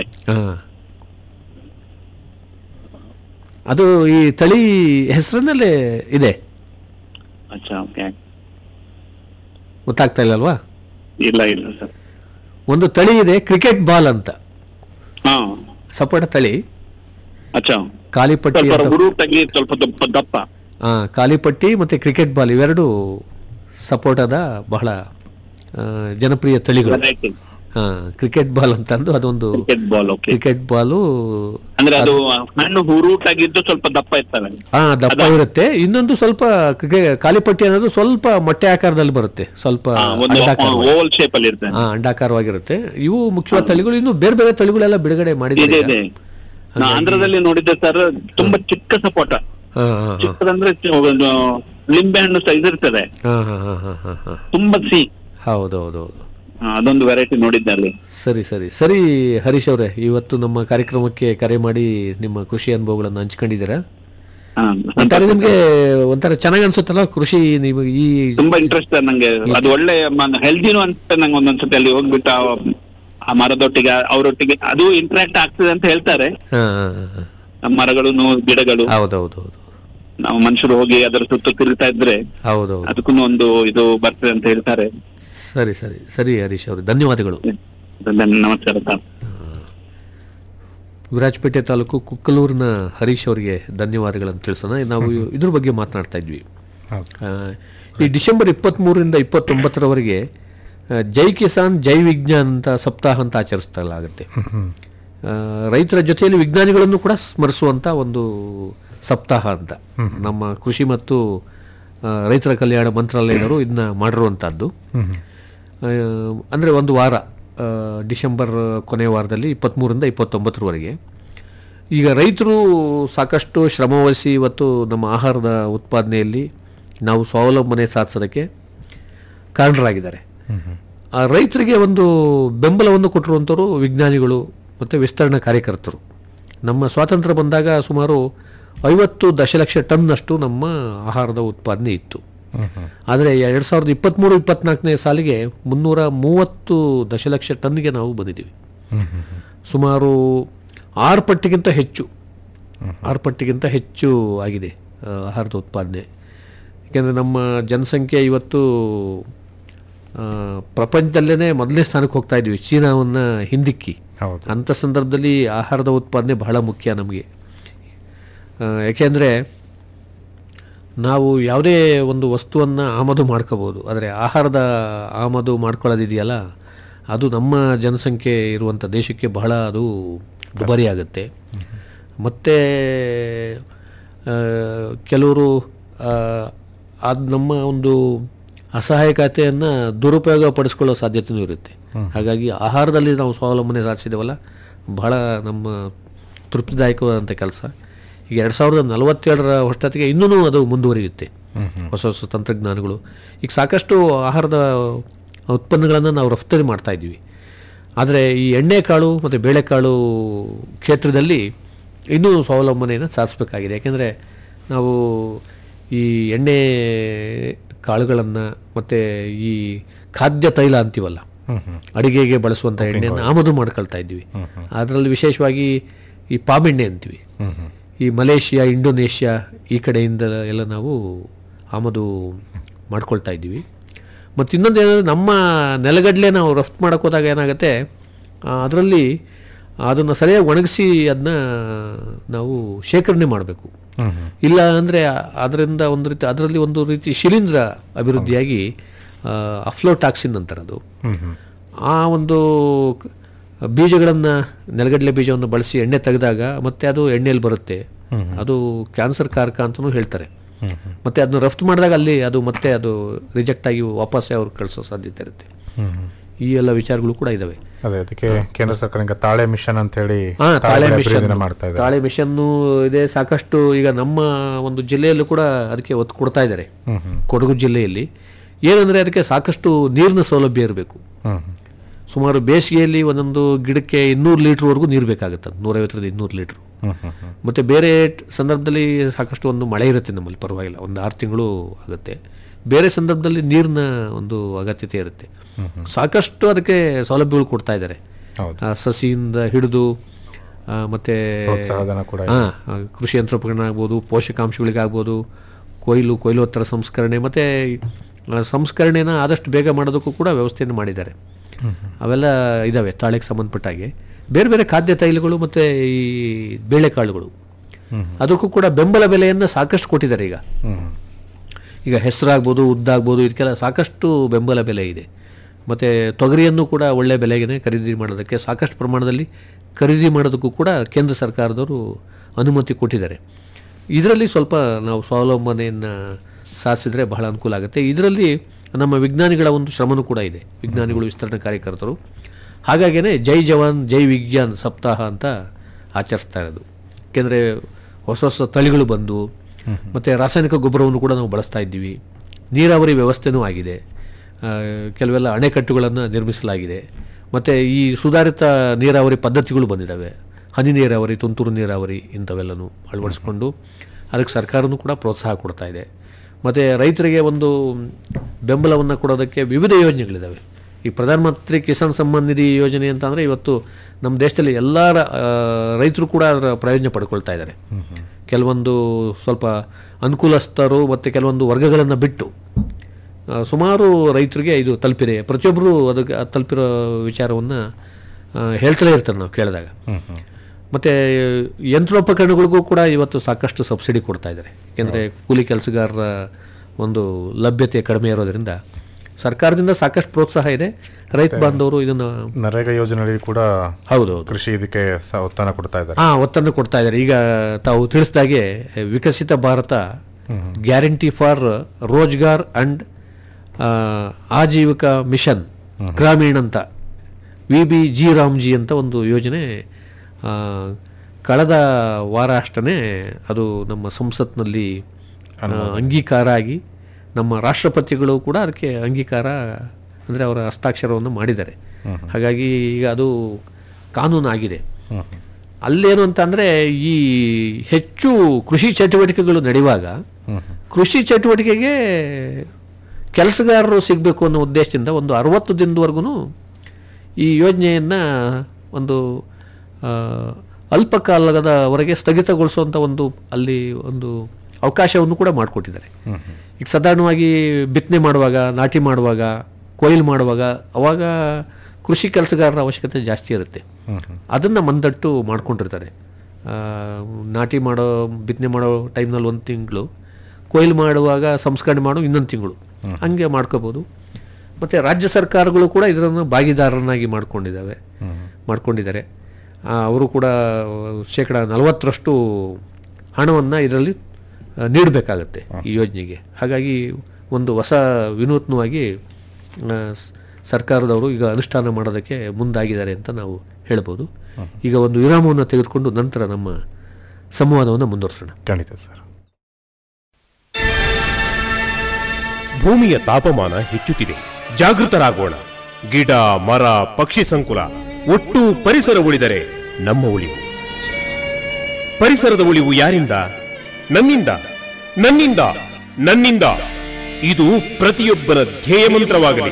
ಅದು ಈ ತಳಿ ಹೆಸರಿನಲ್ಲೇ ಇದೆ ಅಚ್ಚಾ ಓಕೆ ಗೊತ್ತಾಗ್ತಾ ಇಲ್ಲ ಅಲ್ವಾ ಇಲ್ಲ ಇಲ್ಲ ಸರ್ ಒಂದು ತಳಿ ಇದೆ ಕ್ರಿಕೆಟ್ ಬಾಲ್ ಅಂತ ಹಾ ಸಪೋಟ ತಳಿ ಅಚ್ಚಾ ಕಾಲಿಪಟ್ಟಿ ಸ್ವಲ್ಪ ಅಂತ ಹುಡುಕಾಗಿ ಸ್ವಲ್ಪ ದಪ್ಪ ದಪ್ಪ ಆ, ಕಾಲಿಪಟ್ಟಿ ಮತ್ತೆ ಕ್ರಿಕೆಟ್ ಬಾಲ್ ಇವೆರಡು ಸಪೋಟದ ಬಹಳ ಆ, ಜನಪ್ರಿಯ ತಳಿಗಳು ವೆರೈಟಿ ಹಾ ಕ್ರಿಕೆಟ್ ಬಾಲ್ ಅಂತಂದು ಅದೊಂದು cricket ball okay cricket ball ಅಂದ್ರೆ ಅದು ಹಣ್ಣು ಹುರುಟಾಗಿದ್ದು ಸ್ವಲ್ಪ ದಪ್ಪ ಇರ್ತವೆ ಹಾ ದಪ್ಪ ಇರುತ್ತೆ ಇನ್ನೊಂದು ಸ್ವಲ್ಪ ಕ್ರಿಕೆ- ಕಾಲಿಪಟ್ಟಿ ಅನ್ನೋದು ಸ್ವಲ್ಪ ಮೊಟ್ಟೆ ಆಕಾರದಲ್ಲಿ ಬರುತ್ತೆ ಸ್ವಲ್ಪ ಹಾ, ಒಂದು ಅಂಡಾಕಾರವಾಗಿ. ಓವಲ್ ಶೇಪ್ ಅಲ್ಲಿ ಇರ್ತದೆ ಹಾ ಅಂಡಾಕಾರವಾಗಿರುತ್ತೆ ಇವು ಮುಖ್ಯವಾದ ತಳಿಗಳು ಇನ್ನು ಬೇರೆ ಬೇರೆ ತಳಿಗಳೆಲ್ಲ ಬಿಡುಗಡೆ ಇದೆ ಮಾಡಿದ್ದಾರೆ ಇದೆ ಈಗ. ನಾ ಆಂಧ್ರದಲ್ಲಿ ನೋಡಿದ್ದೆ ಸರ್ ತುಂಬಾ ಚಿಕ್ಕ ಸಪೋಟ ಹಾ ಹಾ ಹಾ ಚಿಕ್ಕದಂದ್ರೆ ಚಿ- ಒಂದು ಲಿಂಬೆ ಹಣ್ಣು ಸೈಜ್ ಇರ್ತದೆ ಹಾ ಹಾ ಹಾ ಹಾ ಹಾ ಹಾ ತುಂಬಾ ಸಿಹಿ ಹೌದೌದೌದು ಹಾ, ಅದೊಂದು ವೆರೈಟಿ ನೋಡಿದ್ದೆ ಅಲ್ಲಿ ಸರಿ ಸರಿ ಸರಿ ಹರೀಶ್ ಅವರೇ ಇವತ್ತು ನಮ್ಮ ಕಾರ್ಯಕ್ರಮಕ್ಕೆ ಕರೆ ಮಾಡಿ ನಿಮ್ಮ ಕೃಷಿ ಅನುಭವಗಳನ್ನು ಹಂಚ್ಕೊಂಡಿದ್ದೀರಾ ಹಾ, ಒಂಥರ ನಿಮ್ಗೆ ಒಂಥರ ಚೆನ್ನಾಗಿ ಅನ್ಸುತ್ತಲ್ಲ ಕೃಷಿ ನೀವು ಈ ತುಂಬಾ ಇಂಟ್ರೆಸ್ಟ್ ನಂಗೆ ಅದು ಒಳ್ಳೆ ಹೆಲ್ದಿನೂ ಅನ್ಸುತ್ತೆ ನಂಗೆ ಒಂದೊಂದ್ಸತಿ ಅಲ್ಲಿ ಹೋಗ್ಬಿಟ್ಟು ಆ- ಆ ಮರದೊಟ್ಟಿಗೆ ಅವರೊಟ್ಟಿಗೆ ಅದು ಇಂಟ್ರಾಕ್ಟ್ ಆಗ್ತದೆ ಅಂತ ಹೇಳ್ತಾರೆ ಹಾ ಹಾ, ಹಾ, ಹಾ. ನಮ್ಮ ಮರಗಳು ಗಿಡಗಳು ಹೌದೌದೌದು ನಾವು ಮನುಷ್ಯರು ಹೋಗಿ ಅದರ ಸುತ್ತ ತಿರುಗ್ತಾ ಇದ್ರೆ ಹೌದೌದು ಅದಕ್ಕೂ ಒಂದು ಇದು ಬರ್ತದೆ ಅಂತ ಹೇಳ್ತಾರೆ ಸರಿ ಸರಿ ಸರಿ ಹರೀಶ್ ಅವರು ಧನ್ಯವಾದಗಳು ಧನ್ಯ- ನಮಸ್ಕಾರ ಸರ್ ವಿರಾಜಪೇಟೆ ತಾಲೂಕು ಕುಕ್ಕಲೂರಿನ ಹರೀಶ್ ಅವರಿಗೆ ಧನ್ಯವಾದಗಳನ್ನು ತಿಳಿಸೋಣ ನಾವು ಇದ್ರ ಬಗ್ಗೆ ಮಾತನಾಡ್ತಾ ಇದ್ವಿ ಹೌದು. ಆ, ಈ ಡಿಸೆಂಬರ್ ಇಪ್ಪತ್ತ್ಮೂರರಿಂದ ಇಪ್ಪತ್ತೊಂಬತ್ತರವರೆಗೆ ಆ, ಜೈ ಕಿಸಾನ್ ಜೈ ವಿಜ್ಞಾನ್ ಅಂತ ಸಪ್ತಾಹ ಅಂತ ಆಚರಿಸಲಾಗುತ್ತೆ ಆ, ರೈತರ ಜೊತೆಯಲ್ಲಿ ವಿಜ್ಞಾನಿಗಳನ್ನು ಕೂಡ ಸ್ಮರಿಸುವಂತ ಒಂದು ಸಪ್ತಾಹ ಅಂತ ನಮ್ಮ ಕೃಷಿ ಮತ್ತು ಆ, ರೈತರ ಕಲ್ಯಾಣ ಮಂತ್ರಾಲಯದವರು ಇದನ್ನ ಮಾಡಿರುವಂತಹದ್ದು ಆ, ಅಂದ್ರೆ ಒಂದು ವಾರ ಆ, ಡಿಸೆಂಬರ್ ಕೊನೆಯ ವಾರದಲ್ಲಿ ಇಪ್ಪತ್ತ್ಮೂರರಿಂದ ಇಪ್ಪತ್ತೊಂಬತ್ತರವರೆಗೆ ಈಗ ರೈತರು ಸಾಕಷ್ಟು ಶ್ರಮವಹಿಸಿ ಇವತ್ತು ನಮ್ಮ ಆಹಾರದ ಉತ್ಪಾದನೆಯಲ್ಲಿ ನಾವು ಸ್ವಾವಲಂಬನೆ ಸಾಧಿಸೋದಕ್ಕೆ ಕಾರಣರಾಗಿದ್ದಾರೆ ಆ ರೈತರಿಗೆ ಒಂದು ಬೆಂಬಲವನ್ನು ಕೊಟ್ಟಿರುವಂಥವ್ರು ವಿಜ್ಞಾನಿಗಳು ಮತ್ತು ವಿಸ್ತರಣಾ ಕಾರ್ಯಕರ್ತರು ನಮ್ಮ ಸ್ವಾತಂತ್ರ್ಯ ಬಂದಾಗ ಸುಮಾರು ಐವತ್ತು ದಶಲಕ್ಷ ಟನ್ನಷ್ಟು ನಮ್ಮ ಆಹಾರದ ಉತ್ಪಾದನೆ ಇತ್ತು ಆದರೆ ಎರಡು ಸಾವಿರದ ಇಪ್ಪತ್ತ್ಮೂರು ಇಪ್ಪತ್ನಾಲ್ಕನೇ ಸಾಲಿಗೆ ಮುನ್ನೂರ ಮೂವತ್ತು ದಶಲಕ್ಷ ಟನ್ಗೆ ನಾವು ಬಂದಿದ್ದೀವಿ ಸುಮಾರು ಆರು ಪಟ್ಟಿಗಿಂತ ಹೆಚ್ಚು ಆರು ಪಟ್ಟಿಗಿಂತ ಹೆಚ್ಚು ಆಗಿದೆ ಆ, ಆಹಾರದ ಉತ್ಪಾದನೆ ಏಕೆಂದರೆ ನಮ್ಮ ಜನಸಂಖ್ಯೆ ಇವತ್ತು ಆ, ಪ್ರಪಂಚದಲ್ಲೇ ಮೊದಲನೇ ಸ್ಥಾನಕ್ಕೆ ಹೋಗ್ತಾ ಇದ್ವಿ ಚೀನಾವನ್ನು ಹಿಂದಿಕ್ಕಿ ಹೌದು ಅಂಥ ಸಂದರ್ಭದಲ್ಲಿ ಆಹಾರದ ಉತ್ಪಾದನೆ ಬಹಳ ಮುಖ್ಯ ನಮಗೆ ಯಾಕೆಂದರೆ ನಾವು ಯಾವುದೇ ಒಂದು ವಸ್ತುವನ್ನು ಆಮದು ಮಾಡ್ಕೋಬೋದು ಆದರೆ ಆಹಾರದ ಆಮದು ಮಾಡ್ಕೊಳ್ಳೋದಿದೆಯಲ್ಲ ಅದು ನಮ್ಮ ಜನಸಂಖ್ಯೆ ಇರುವಂಥ ದೇಶಕ್ಕೆ ಬಹಳ ಅದು ದುಬಾರಿ ಆಗುತ್ತೆ ಮತ್ತು ಕೆಲವರು ಅದು ನಮ್ಮ ಒಂದು ಅಸಹಾಯಕತೆಯನ್ನು ದುರುಪಯೋಗ ಪಡಿಸ್ಕೊಳ್ಳೋ ಸಾಧ್ಯತೆಯೂ ಇರುತ್ತೆ ಹಾಗಾಗಿ ಆಹಾರದಲ್ಲಿ ನಾವು ಸ್ವಾವಲಂಬನೆ ಸಾಧಿಸಿದ್ದೇವಲ್ಲ ಬಹಳ ನಮ್ಮ ತೃಪ್ತಿದಾಯಕವಾದಂಥ ಕೆಲಸ ಈಗ ಎರಡು ಸಾವಿರದ ನಲವತ್ತೇಳರ ಹೊಷ್ಟೊತ್ತಿಗೆ ಇನ್ನೂ ಅದು ಮುಂದುವರಿಯುತ್ತೆ ಹೊಸ ಹೊಸ ತಂತ್ರಜ್ಞಾನಗಳು ಈಗ ಸಾಕಷ್ಟು ಆಹಾರದ ಉತ್ಪನ್ನಗಳನ್ನು ನಾವು ರಫ್ತು ಮಾಡ್ತಾ ಇದ್ದೀವಿ ಆದರೆ ಈ ಎಣ್ಣೆಕಾಳು ಮತ್ತು ಬೇಳೆಕಾಳು ಕ್ಷೇತ್ರದಲ್ಲಿ ಇನ್ನೂ ಸ್ವಾವಲಂಬನೆಯನ್ನು ಸಾಧಿಸಬೇಕಾಗಿದೆ ಯಾಕೆಂದರೆ ನಾವು ಈ ಎಣ್ಣೆ ಕಾಳುಗಳನ್ನು ಮತ್ತು ಈ ಖಾದ್ಯ ತೈಲ ಅಂತೀವಲ್ಲ ಅಡಿಗೆಗೆ ಬಳಸುವಂಥ ಎಣ್ಣೆಯನ್ನು ಆಮದು ಮಾಡ್ಕೊಳ್ತಾ ಇದ್ದೀವಿ ಅದರಲ್ಲಿ ವಿಶೇಷವಾಗಿ ಈ ಪಾಮ್ ಎಣ್ಣೆ ಅಂತೀವಿ ಈ ಮಲೇಷಿಯಾ ಇಂಡೋನೇಷ್ಯಾ ಈ ಕಡೆಯಿಂದ ಎಲ್ಲ ನಾವು ಆಮದು ಮಾಡ್ಕೊಳ್ತಾ ಇದ್ದೀವಿ ಮತ್ತು ಇನ್ನೊಂದು ಏನಂದರೆ ನಮ್ಮ ನೆಲಗಡಲೆ ನಾವು ರಫ್ತು ಮಾಡೋಕೆ ಹೋದಾಗ ಏನಾಗುತ್ತೆ ಅದರಲ್ಲಿ ಅದನ್ನು ಸರಿಯಾಗಿ ಒಣಗಿಸಿ ಅದನ್ನ ನಾವು ಶೇಖರಣೆ ಮಾಡಬೇಕು ಇಲ್ಲ ಅಂದರೆ ಅದರಿಂದ ಒಂದು ರೀತಿ ಅದರಲ್ಲಿ ಒಂದು ರೀತಿ ಶಿಲೀಂಧ್ರ ಅಭಿವೃದ್ಧಿಯಾಗಿ ಅಫ್ಲೋಟಾಕ್ಸಿನ್ ಅಂತಾರೆ ಅದು ಆ ಒಂದು ಬೀಜಗಳನ್ನು ನೆಲಗಡಲೆ ಬೀಜವನ್ನು ಬಳಸಿ ಎಣ್ಣೆ ತೆಗೆದಾಗ ಮತ್ತೆ ಅದು ಎಣ್ಣೆಯಲ್ಲಿ ಬರುತ್ತೆ ಅದು ಕ್ಯಾನ್ಸರ್ ಕಾರಕ ಅಂತಲೂ ಹೇಳ್ತಾರೆ ಮತ್ತೆ ಅದನ್ನ ರಫ್ತು ಮಾಡಿದಾಗ ಅಲ್ಲಿ ಅದು ಮತ್ತೆ ಅದು ರಿಜೆಕ್ಟ್ ಆಗಿ ವಾಪಸ್ಸೇ ಅವ್ರು ಕಳಿಸೋ ಸಾಧ್ಯತೆ ಇರುತ್ತೆ ಈ ಎಲ್ಲ ವಿಚಾರಗಳು ಕೂಡ ಇದಾವೆ ಅದೇ ಅದಕ್ಕೆ ಕೇಂದ್ರ ಸರ್ಕಾರ ಈಗ ತಾಳೆ ಮಿಷನ್ ಅಂತ ಹೇಳಿ ಹಾ ತಾಳೆ ಮಿಷನ್ ಅಭಿವೃದ್ಧಿನ ಮಾಡ್ತಾ ಇದ್ದಾರೆ ತಾಳೆ ಮಿಷನ್ನು ಇದೆ ಸಾಕಷ್ಟು ಈಗ ನಮ್ಮ ಒಂದು ಜಿಲ್ಲೆಯಲ್ಲೂ ಕೂಡ ಅದಕ್ಕೆ ಒತ್ತು ಕೊಡ್ತಾ ಇದ್ದಾರೆ ಕೊಡಗು ಜಿಲ್ಲೆಯಲ್ಲಿ ಏನಂದ್ರೆ ಅದಕ್ಕೆ ಸಾಕಷ್ಟು ನೀರಿನ ಸೌಲಭ್ಯ ಇರಬೇಕು ಹ್ಮ್ ಸುಮಾರು ಬೇಸಿಗೆಯಲ್ಲಿ ಒಂದೊಂದು ಗಿಡಕ್ಕೆ ಇನ್ನೂರು ಲೀಟ್ರ್ವರೆಗೂ ನೀರು ಬೇಕಾಗುತ್ತೆ ಅದು ನೂರೈವತ್ತರಿಂದ ಇನ್ನೂರು ಲೀಟ್ರು ಹ್ಮ್ ಹ್ಮ್ ಹ್ಮ್ ಮತ್ತು ಬೇರೆ ಟ್- ಸಂದರ್ಭದಲ್ಲಿ ಸಾಕಷ್ಟು ಒಂದು ಮಳೆ ಇರುತ್ತೆ ನಮ್ಮಲ್ಲಿ ಪರವಾಗಿಲ್ಲ ಒಂದು ಆರು ತಿಂಗಳು ಆಗುತ್ತೆ ಬೇರೆ ಸಂದರ್ಭದಲ್ಲಿ ನೀರಿನ ಒಂದು ಅಗತ್ಯತೆ ಇರುತ್ತೆ ಸಾಕಷ್ಟು ಅದಕ್ಕೆ ಸೌಲಭ್ಯಗಳು ಕೊಡ್ತಾ ಇದ್ದಾರೆ ಹೌದು ಆ, ಸಸಿಯಿಂದ ಹಿಡಿದು ಆ, ಮತ್ತೆ ಪ್ರೋತ್ಸಾಹಧನ ಕೂಡ ಇದೆ. ಹಾ, ಆ, ಕೃಷಿ ಯಂತ್ರೋಪಕರಣ ಆಗ್ಬೋದು ಪೋಷಕಾಂಶಗಳಿಗಾಗ್ಬೋದು ಕೊಯ್ಲು ಕೊಯ್ಲೋತ್ತರ ಸಂಸ್ಕರಣೆ ಮತ್ತು ಸಂಸ್ಕರಣೆನ ಆದಷ್ಟು ಬೇಗ ಮಾಡೋದಕ್ಕೂ ಕೂಡ ವ್ಯವಸ್ಥೆಯನ್ನು ಮಾಡಿದ್ದಾರೆ ಅವೆಲ್ಲ ಇದ್ದಾವೆ ತಾಳೆಗೆ ಸಂಬಂಧಪಟ್ಟ ಹಾಗೆ ಬೇರೆ ಬೇರೆ ಖಾದ್ಯ ತೈಲಗಳು ಮತ್ತು ಈ ಬೇಳೆಕಾಳುಗಳು ಅದಕ್ಕೂ ಕೂಡ ಬೆಂಬಲ ಬೆಲೆಯನ್ನು ಸಾಕಷ್ಟು ಕೊಟ್ಟಿದ್ದಾರೆ ಈಗ ಹ್ಮ್ ಈಗ ಹೆಸರಾಗ್ಬೋದು ಉದ್ದಾಗ್ಬೋದು ಇದಕ್ಕೆಲ್ಲ ಸಾಕಷ್ಟು ಬೆಂಬಲ ಬೆಲೆ ಇದೆ ಮತ್ತು ತೊಗರಿಯನ್ನು ಕೂಡ ಒಳ್ಳೆ ಬೆಲೆಗೆ ಖರೀದಿ ಮಾಡೋದಕ್ಕೆ ಸಾಕಷ್ಟು ಪ್ರಮಾಣದಲ್ಲಿ ಖರೀದಿ ಮಾಡೋದಕ್ಕೂ ಕೂಡ ಕೇಂದ್ರ ಸರ್ಕಾರದವರು ಅನುಮತಿ ಕೊಟ್ಟಿದ್ದಾರೆ ಇದರಲ್ಲಿ ಸ್ವಲ್ಪ ನಾವು ಸ್ವಾವಲಂಬನೆಯನ್ನು ಸಾಧಿಸಿದ್ರೆ ಬಹಳ ಅನುಕೂಲ ಆಗುತ್ತೆ ಇದರಲ್ಲಿ ನಮ್ಮ ವಿಜ್ಞಾನಿಗಳ ಒಂದು ಶ್ರಮನೂ ಕೂಡ ಇದೆ ವಿಜ್ಞಾನಿಗಳು ವಿಸ್ತರಣಾ ಕಾರ್ಯಕರ್ತರು ಹಾಗಾಗಿಯೇ ಜೈ ಜವಾನ್ ಜೈ ವಿಜ್ಞಾನ್ ಸಪ್ತಾಹ ಅಂತ ಆಚರಿಸ್ತಾ ಇರೋದು ಏಕೆಂದರೆ ಹೊಸ ಹೊಸ ತಳಿಗಳು ಬಂದು ಮತ್ತು ರಾಸಾಯನಿಕ ಗೊಬ್ಬರವನ್ನು ಕೂಡ ನಾವು ಬಳಸ್ತಾ ಇದ್ದೀವಿ ನೀರಾವರಿ ವ್ಯವಸ್ಥೆನೂ ಆಗಿದೆ ಆ, ಕೆಲವೆಲ್ಲ ಅಣೆಕಟ್ಟುಗಳನ್ನು ನಿರ್ಮಿಸಲಾಗಿದೆ ಮತ್ತು ಈ ಸುಧಾರಿತ ನೀರಾವರಿ ಪದ್ಧತಿಗಳು ಬಂದಿದ್ದಾವೆ ಹನಿ ನೀರಾವರಿ ತುಂತುರು ನೀರಾವರಿ ಇಂಥವೆಲ್ಲನೂ ಅಳವಡಿಸ್ಕೊಂಡು ಅದಕ್ಕೆ ಸರ್ಕಾರನೂ ಕೂಡ ಪ್ರೋತ್ಸಾಹ ಕೊಡ್ತಾ ಇದೆ ಮತ್ತು ರೈತರಿಗೆ ಒಂದು ಬೆಂಬಲವನ್ನು ಕೊಡೋದಕ್ಕೆ ವಿವಿಧ ಯೋಜನೆಗಳಿದ್ದಾವೆ ಈ ಪ್ರಧಾನಮಂತ್ರಿ ಕಿಸಾನ್ ಸಮ್ಮಾನ್ ನಿಧಿ ಯೋಜನೆ ಅಂತ ಅಂದರೆ ಇವತ್ತು ನಮ್ಮ ದೇಶದಲ್ಲಿ ಎಲ್ಲ ರೈತರು ಕೂಡ ಅದರ ಪ್ರಯೋಜನ ಪಡ್ಕೊಳ್ತಾ ಇದ್ದಾರೆ ಕೆಲವೊಂದು ಸ್ವಲ್ಪ ಅನುಕೂಲಸ್ಥರು ಮತ್ತು ಕೆಲವೊಂದು ವರ್ಗಗಳನ್ನು ಬಿಟ್ಟು ಆ, ಸುಮಾರು ರೈತರಿಗೆ ಇದು ತಲುಪಿದೆ ಪ್ರತಿಯೊಬ್ಬರು ಅದಕ್ಕೆ ಅದ್ ತಲುಪಿರೋ ವಿಚಾರವನ್ನು ಹೇಳ್ತಲೇ ಇರ್ತಾರೆ ನಾವು ಕೇಳಿದಾಗ ಮತ್ತು ಯಂತ್ರೋಪಕರಣಗಳಿಗೂ ಕೂಡ ಇವತ್ತು ಸಾಕಷ್ಟು ಸಬ್ಸಿಡಿ ಕೊಡ್ತಾ ಇದ್ದಾರೆ ಯಾಕೆಂದರೆ ಕೂಲಿ ಕೆಲಸಗಾರರ ಒಂದು ಲಭ್ಯತೆ ಕಡಿಮೆ ಇರೋದರಿಂದ ಸರ್ಕಾರದಿಂದ ಸಾಕಷ್ಟು ಪ್ರೋತ್ಸಾಹ ಇದೆ ರೈತ ಬಾಂಧವರು ಇದನ್ನು ನರೇಗಾ ಯೋಜನೆಯಲ್ಲಿ ಕೂಡ ಹೌದು ಹೌದು ಕೃಷಿ ಇದಕ್ಕೆ ಸ- ಒತ್ತನ್ನು ಕೊಡ್ತಾ ಇದ್ದಾರೆ ಹಾ ಒತ್ತನ್ನು ಕೊಡ್ತಾ ಇದ್ದಾರೆ ಈಗ ತಾವು ತಿಳಿಸಿದಾಗೆ Viksit Bharat guarantee for Rozgar and Ajeevika mission Gramin ಅಂತ ವಿ ಬಿ ಜಿ ರಾಮ್ಜಿ ಅಂತ ಒಂದು ಯೋಜನೆ ಆ, ಕಳೆದ ವಾರ ಅಷ್ಟೇ ಅದು ನಮ್ಮ ಸಂಸತ್ನಲ್ಲಿ ಆ, ಅಂಗೀಕಾರ ಆಗಿ ನಮ್ಮ ರಾಷ್ಟ್ರಪತಿಗಳು ಕೂಡ ಅದಕ್ಕೆ ಅಂಗೀಕಾರ ಅಂದರೆ ಅವರ ಹಸ್ತಾಕ್ಷರವನ್ನು ಮಾಡಿದ್ದಾರೆ ಹಾಗಾಗಿ ಈಗ ಅದು ಕಾನೂನು ಆಗಿದೆ ಅಲ್ಲೇನು ಅಂತ ಅಂದರೆ ಈ ಹೆಚ್ಚು ಕೃಷಿ ಚಟುವಟಿಕೆಗಳು ನಡೆಯುವಾಗ ಕೃಷಿ ಚಟುವಟಿಕೆಗೆ ಕೆಲಸಗಾರರು ಸಿಗಬೇಕು ಅನ್ನೋ ಉದ್ದೇಶದಿಂದ ಒಂದು ಅರವತ್ತು ದಿನದವರೆಗೂ ಈ ಯೋಜನೆಯನ್ನು ಒಂದು ಆ, ಅಲ್ಪಕಾಲದವರೆಗೆ ಸ್ಥಗಿತಗೊಳಿಸುವಂಥ ಒಂದು ಅಲ್ಲಿ ಒಂದು ಅವಕಾಶವನ್ನು ಕೂಡ ಮಾಡಿಕೊಟ್ಟಿದ್ದಾರೆ ಈಗ ಸಾಧಾರಣವಾಗಿ ಬಿತ್ತನೆ ಮಾಡುವಾಗ ನಾಟಿ ಮಾಡುವಾಗ ಕೊಯ್ಲು ಮಾಡುವಾಗ ಅವಾಗ ಕೃಷಿ ಕೆಲಸಗಾರರ ಅವಶ್ಯಕತೆ ಜಾಸ್ತಿ ಇರುತ್ತೆ ಅದನ್ನು ಮಂದಟ್ಟು ಮಾಡ್ಕೊಂಡಿರ್ತಾರೆ ಆ, ನಾಟಿ ಮಾಡೋ ಬಿತ್ತನೆ ಮಾಡೋ ಟೈಮ್ನಲ್ಲಿ ಒಂದು ತಿಂಗಳು ಕೊಯ್ಲು ಮಾಡುವಾಗ ಸಂಸ್ಕರಣೆ ಮಾಡೋ ಇನ್ನೊಂದು ತಿಂಗಳು ಹಂಗೆ ಮಾಡ್ಕೋಬೋದು ಮತ್ತು ರಾಜ್ಯ ಸರ್ಕಾರಗಳು ಕೂಡ ಇದನ್ನು ಭಾಗಿದಾರರನ್ನಾಗಿ ಮಾಡ್ಕೊಂಡಿದ್ದಾವೆ ಮಾಡ್ಕೊಂಡಿದ್ದಾರೆ ಆ, ಅವರು ಕೂಡ ಶೇಕಡ ನಲವತ್ತರಷ್ಟು ಹಣವನ್ನು ಇದರಲ್ಲಿ ನೀಡಬೇಕಾಗತ್ತೆ ಈ ಯೋಜನೆಗೆ ಹಾಗಾಗಿ ಒಂದು ಹೊಸ ವಿನೂತ್ನವಾಗಿ ಆ, ಸ್- ಸರ್ಕಾರದವರು ಈಗ ಅನುಷ್ಠಾನ ಮಾಡೋದಕ್ಕೆ ಮುಂದಾಗಿದ್ದಾರೆ ಅಂತ ನಾವು ಹೇಳ್ಬೋದು ಈಗ ಒಂದು ವಿರಾಮವನ್ನು ತೆಗೆದುಕೊಂಡು ನಂತರ ನಮ್ಮ ಸಂವಾದವನ್ನು ಮುಂದುವರಿಸೋಣ ಖಂಡಿತ ಸರ್ ಭೂಮಿಯ ತಾಪಮಾನ ಹೆಚ್ಚುತ್ತಿದೆ ಜಾಗೃತರಾಗೋಣ ಗಿಡ ಮರ ಪಕ್ಷಿ ಸಂಕುಲ ಒಟ್ಟು ಪರಿಸರ ಉಳಿದರೆ ನಮ್ಮ ಉಳಿವು ಪರಿಸರದ ಉಳಿವು ಯಾರಿಂದ ನನ್ನಿಂದ ನನ್ನಿಂದ ನನ್ನಿಂದ ಇದು ಪ್ರತಿಯೊಬ್ಬರ ಧ್ಯೇಯ ಮಂತ್ರವಾಗಲಿ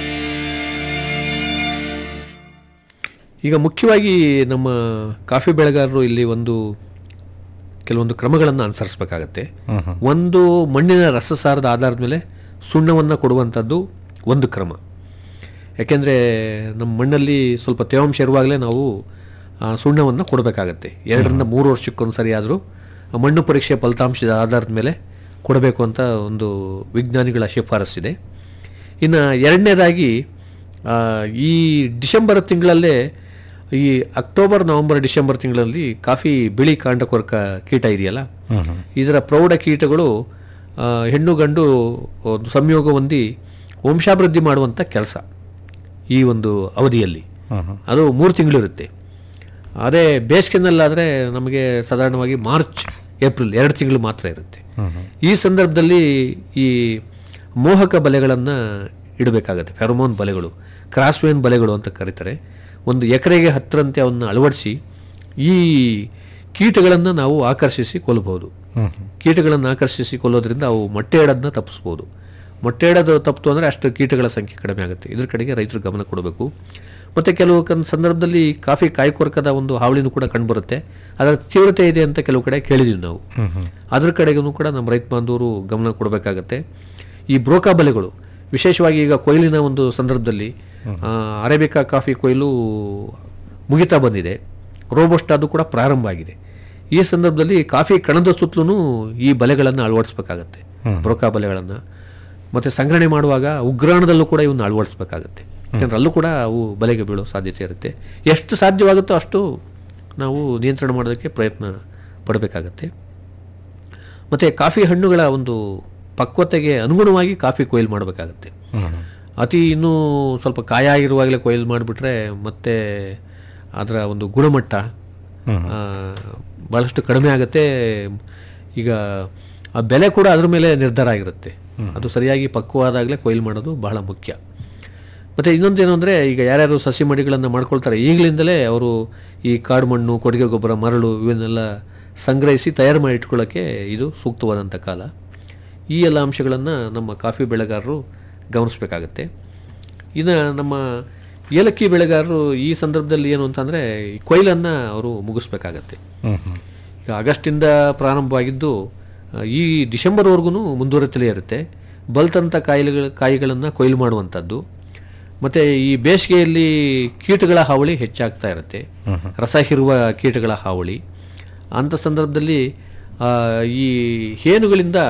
ಈಗ ಮುಖ್ಯವಾಗಿ ನಮ್ಮ ಕಾಫಿ ಬೆಳೆಗಾರರು ಇಲ್ಲಿ ಒಂದು ಕೆಲವೊಂದು ಕ್ರಮಗಳನ್ನು ಅನುಸರಿಸಬೇಕಾಗತ್ತೆ ಒಂದು ಮಣ್ಣಿನ ರಸಸಾರದ ಆಧಾರದ ಮೇಲೆ ಸುಣ್ಣವನ್ನು ಕೊಡುವಂಥದ್ದು ಒಂದು ಕ್ರಮ ಯಾಕೆಂದರೆ ನಮ್ಮ ಮಣ್ಣಲ್ಲಿ ಸ್ವಲ್ಪ ತೇವಾಂಶ ಇರುವಾಗಲೇ ನಾವು ಆ, ಸುಣ್ಣವನ್ನು ಕೊಡಬೇಕಾಗತ್ತೆ ಎರಡರಿಂದ ಮೂರು ವರ್ಷಕ್ಕೊಂದು ಸರಿ ಆದರೂ ಮಣ್ಣು ಪರೀಕ್ಷೆ ಫಲಿತಾಂಶದ ಆಧಾರದ ಮೇಲೆ ಕೊಡಬೇಕು ಅಂತ ಒಂದು ವಿಜ್ಞಾನಿಗಳ ಶಿಫಾರಸ್ಸಿದೆ ಇನ್ನು ಎರಡನೇದಾಗಿ ಆ, ಈ ಡಿಸೆಂಬರ್ ತಿಂಗಳಲ್ಲೇ ಈ ಅಕ್ಟೋಬರ್ ನವೆಂಬರ್ ಡಿಸೆಂಬರ್ ತಿಂಗಳಲ್ಲಿ ಕಾಫಿ ಬಿಳಿ ಕಾಂಡಕೊರಕ ಕೀಟ ಇದೆಯಲ್ಲ ಇದರ ಪ್ರೌಢ ಕೀಟಗಳು ಆ, ಹೆಣ್ಣು ಗಂಡು ಒಂದು ಸಂಯೋಗ ಹೊಂದಿ ವಂಶಾಭಿವೃದ್ಧಿ ಮಾಡುವಂಥ ಕೆಲಸ ಈ ಒಂದು ಅವಧಿಯಲ್ಲಿ ಅದು ಮೂರು ತಿಂಗಳಿರುತ್ತೆ ಅದೇ ಬೇಸಿಗೆನಲ್ಲಾದರೆ ನಮಗೆ ಸಾಧಾರಣವಾಗಿ ಮಾರ್ಚ್ ಏಪ್ರಿಲ್ ಎರಡು ತಿಂಗಳು ಮಾತ್ರ ಇರುತ್ತೆ ಈ ಸಂದರ್ಭದಲ್ಲಿ ಈ ಮೋಹಕ ಬಲೆಗಳನ್ನು ಇಡಬೇಕಾಗತ್ತೆ ಫೆರೋಮೋನ್ ಬಲೆಗಳು ಕ್ರಾಸ್ವೇನ್ ಬಲೆಗಳು ಅಂತ ಕರೀತಾರೆ ಒಂದು ಎಕರೆಗೆ ಹತ್ತರಂತೆ ಅವನ್ನ ಅಳವಡಿಸಿ ಈ ಕೀಟಗಳನ್ನು ನಾವು ಆಕರ್ಷಿಸಿ ಕೊಲ್ಲಬಹುದು ಕೀಟಗಳನ್ನು ಆಕರ್ಷಿಸಿ ಕೊಲ್ಲೋದ್ರಿಂದ ಅವು ಮೊಟ್ಟೆ ಇಡೋದನ್ನ ತಪ್ಪಿಸ್ಬೋದು ಮೊಟ್ಟೆ ಇಡೋದು ತಪ್ಪಿತು ಅಂದರೆ ಅಷ್ಟು ಕೀಟಗಳ ಸಂಖ್ಯೆ ಕಡಿಮೆ ಆಗುತ್ತೆ ಇದ್ರ ಕಡೆಗೆ ರೈತರು ಗಮನ ಕೊಡಬೇಕು ಮತ್ತು ಕೆಲವು ಕನ್ ಸಂದರ್ಭದಲ್ಲಿ ಕಾಫಿ ಕಾಯಿ ಕೊರಕದ ಒಂದು ಹಾವಳಿನೂ ಕೂಡ ಕಂಡುಬರುತ್ತೆ ಅದರ ತೀವ್ರತೆ ಇದೆ ಅಂತ ಕೆಲವು ಕಡೆ ಕೇಳಿದ್ದೀವಿ ನಾವು ಅದ್ರ ಕಡೆಗೂ ಕೂಡ ನಮ್ಮ ರೈತ ಬಾಂಧವರು ಗಮನ ಕೊಡಬೇಕಾಗತ್ತೆ ಈ ಬ್ರೋಕಾ ಬಲೆಗಳು ವಿಶೇಷವಾಗಿ ಈಗ ಕೊಯ್ಲಿನ ಒಂದು ಸಂದರ್ಭದಲ್ಲಿ ಆ, ಅರೇಬಿಕಾ ಕಾಫಿ ಕೊಯ್ಲು ಮುಗಿತಾ ಬಂದಿದೆ ರೋಬೋಸ್ಟ್ ಅದು ಕೂಡ ಪ್ರಾರಂಭ ಆಗಿದೆ ಈ ಸಂದರ್ಭದಲ್ಲಿ ಕಾಫಿ ಕಣದ ಸುತ್ತಲೂ ಈ ಬಲೆಗಳನ್ನು ಅಳವಡಿಸ್ಬೇಕಾಗತ್ತೆ ಬ್ರೋಕಾ ಬಲೆಗಳನ್ನು ಮತ್ತು ಸಂಗ್ರಹಣೆ ಮಾಡುವಾಗ ಉಗ್ರಾಣದಲ್ಲೂ ಕೂಡ ಇವನ್ನ ಅಳವಡಿಸ್ಬೇಕಾಗತ್ತೆ ಯಾಕಂದ್ರೆ ಅಲ್ಲೂ ಕೂಡ ಅವು ಬಲೆಗೆ ಬೀಳೋ ಸಾಧ್ಯತೆ ಇರುತ್ತೆ ಎಷ್ಟು ಸಾಧ್ಯವಾಗುತ್ತೋ ಅಷ್ಟು ನಾವು ನಿಯಂತ್ರಣ ಮಾಡೋದಕ್ಕೆ ಪ್ರಯತ್ನ ಪಡಬೇಕಾಗತ್ತೆ ಮತ್ತು ಕಾಫಿ ಹಣ್ಣುಗಳ ಒಂದು ಪಕ್ವತೆಗೆ ಅನುಗುಣವಾಗಿ ಕಾಫಿ ಕೊಯ್ಲು ಮಾಡಬೇಕಾಗತ್ತೆ ಅತಿ ಇನ್ನೂ ಸ್ವಲ್ಪ ಕಾಯ ಆಗಿರುವಾಗಲೇ ಕೊಯ್ಲು ಮಾಡಿಬಿಟ್ರೆ ಮತ್ತೆ ಅದರ ಒಂದು ಗುಣಮಟ್ಟ ಆ, ಭಾಳಷ್ಟು ಕಡಿಮೆ ಆಗುತ್ತೆ ಈಗ ಆ ಬೆಲೆ ಕೂಡ ಅದ್ರ ಮೇಲೆ ನಿರ್ಧಾರ ಆಗಿರುತ್ತೆ ಅದು ಸರಿಯಾಗಿ ಪಕ್ವವಾದಾಗಲೇ ಕೊಯ್ಲು ಮಾಡೋದು ಬಹಳ ಮುಖ್ಯ ಮತ್ತು ಇನ್ನೊಂದೇನು ಅಂದರೆ ಈಗ ಯಾರ್ಯಾರು ಸಸಿ ಮಡಿಗಳನ್ನು ಮಾಡ್ಕೊಳ್ತಾರೆ ಈಗಲಿಂದಲೇ ಅವರು ಈ ಕಾಡು ಮಣ್ಣು ಕೊಡುಗೆ ಗೊಬ್ಬರ ಮರಳು ಇವನ್ನೆಲ್ಲ ಸಂಗ್ರಹಿಸಿ ತಯಾರು ಮಾಡಿ ಇಟ್ಕೊಳ್ಳೋಕ್ಕೆ ಇದು ಸೂಕ್ತವಾದಂಥ ಕಾಲ ಈ ಎಲ್ಲ ಅಂಶಗಳನ್ನು ನಮ್ಮ ಕಾಫಿ ಬೆಳೆಗಾರರು ಗಮನಿಸಬೇಕಾಗತ್ತೆ ಇನ್ನು ನಮ್ಮ ಏಲಕ್ಕಿ ಬೆಳೆಗಾರರು ಈ ಸಂದರ್ಭದಲ್ಲಿ ಏನು ಅಂತಂದರೆ ಈ ಕೊಯ್ಲನ್ನು ಅವರು ಮುಗಿಸ್ಬೇಕಾಗತ್ತೆ ಈಗ ಆಗಸ್ಟಿಂದ ಪ್ರಾರಂಭವಾಗಿದ್ದು ಆ, ಈ ಡಿಸೆಂಬರ್ವರೆಗೂ ಮುಂದುವರಿತಲೇ ಇರುತ್ತೆ ಬಲ್ತಂಥ ಕಾಯಿಲೆಗಳ ಕಾಯಿಗಳನ್ನು ಕೊಯ್ಲು ಮಾಡುವಂಥದ್ದು ಮತ್ತು ಈ ಬೇಸಿಗೆಯಲ್ಲಿ ಕೀಟಗಳ ಹಾವಳಿ ಹೆಚ್ಚಾಗ್ತಾ ಇರುತ್ತೆ ರಸ ಹೀರುವ ಕೀಟಗಳ ಹಾವಳಿ ಅಂಥ ಸಂದರ್ಭದಲ್ಲಿ ಆ, ಈ ಹೇನುಗಳಿಂದ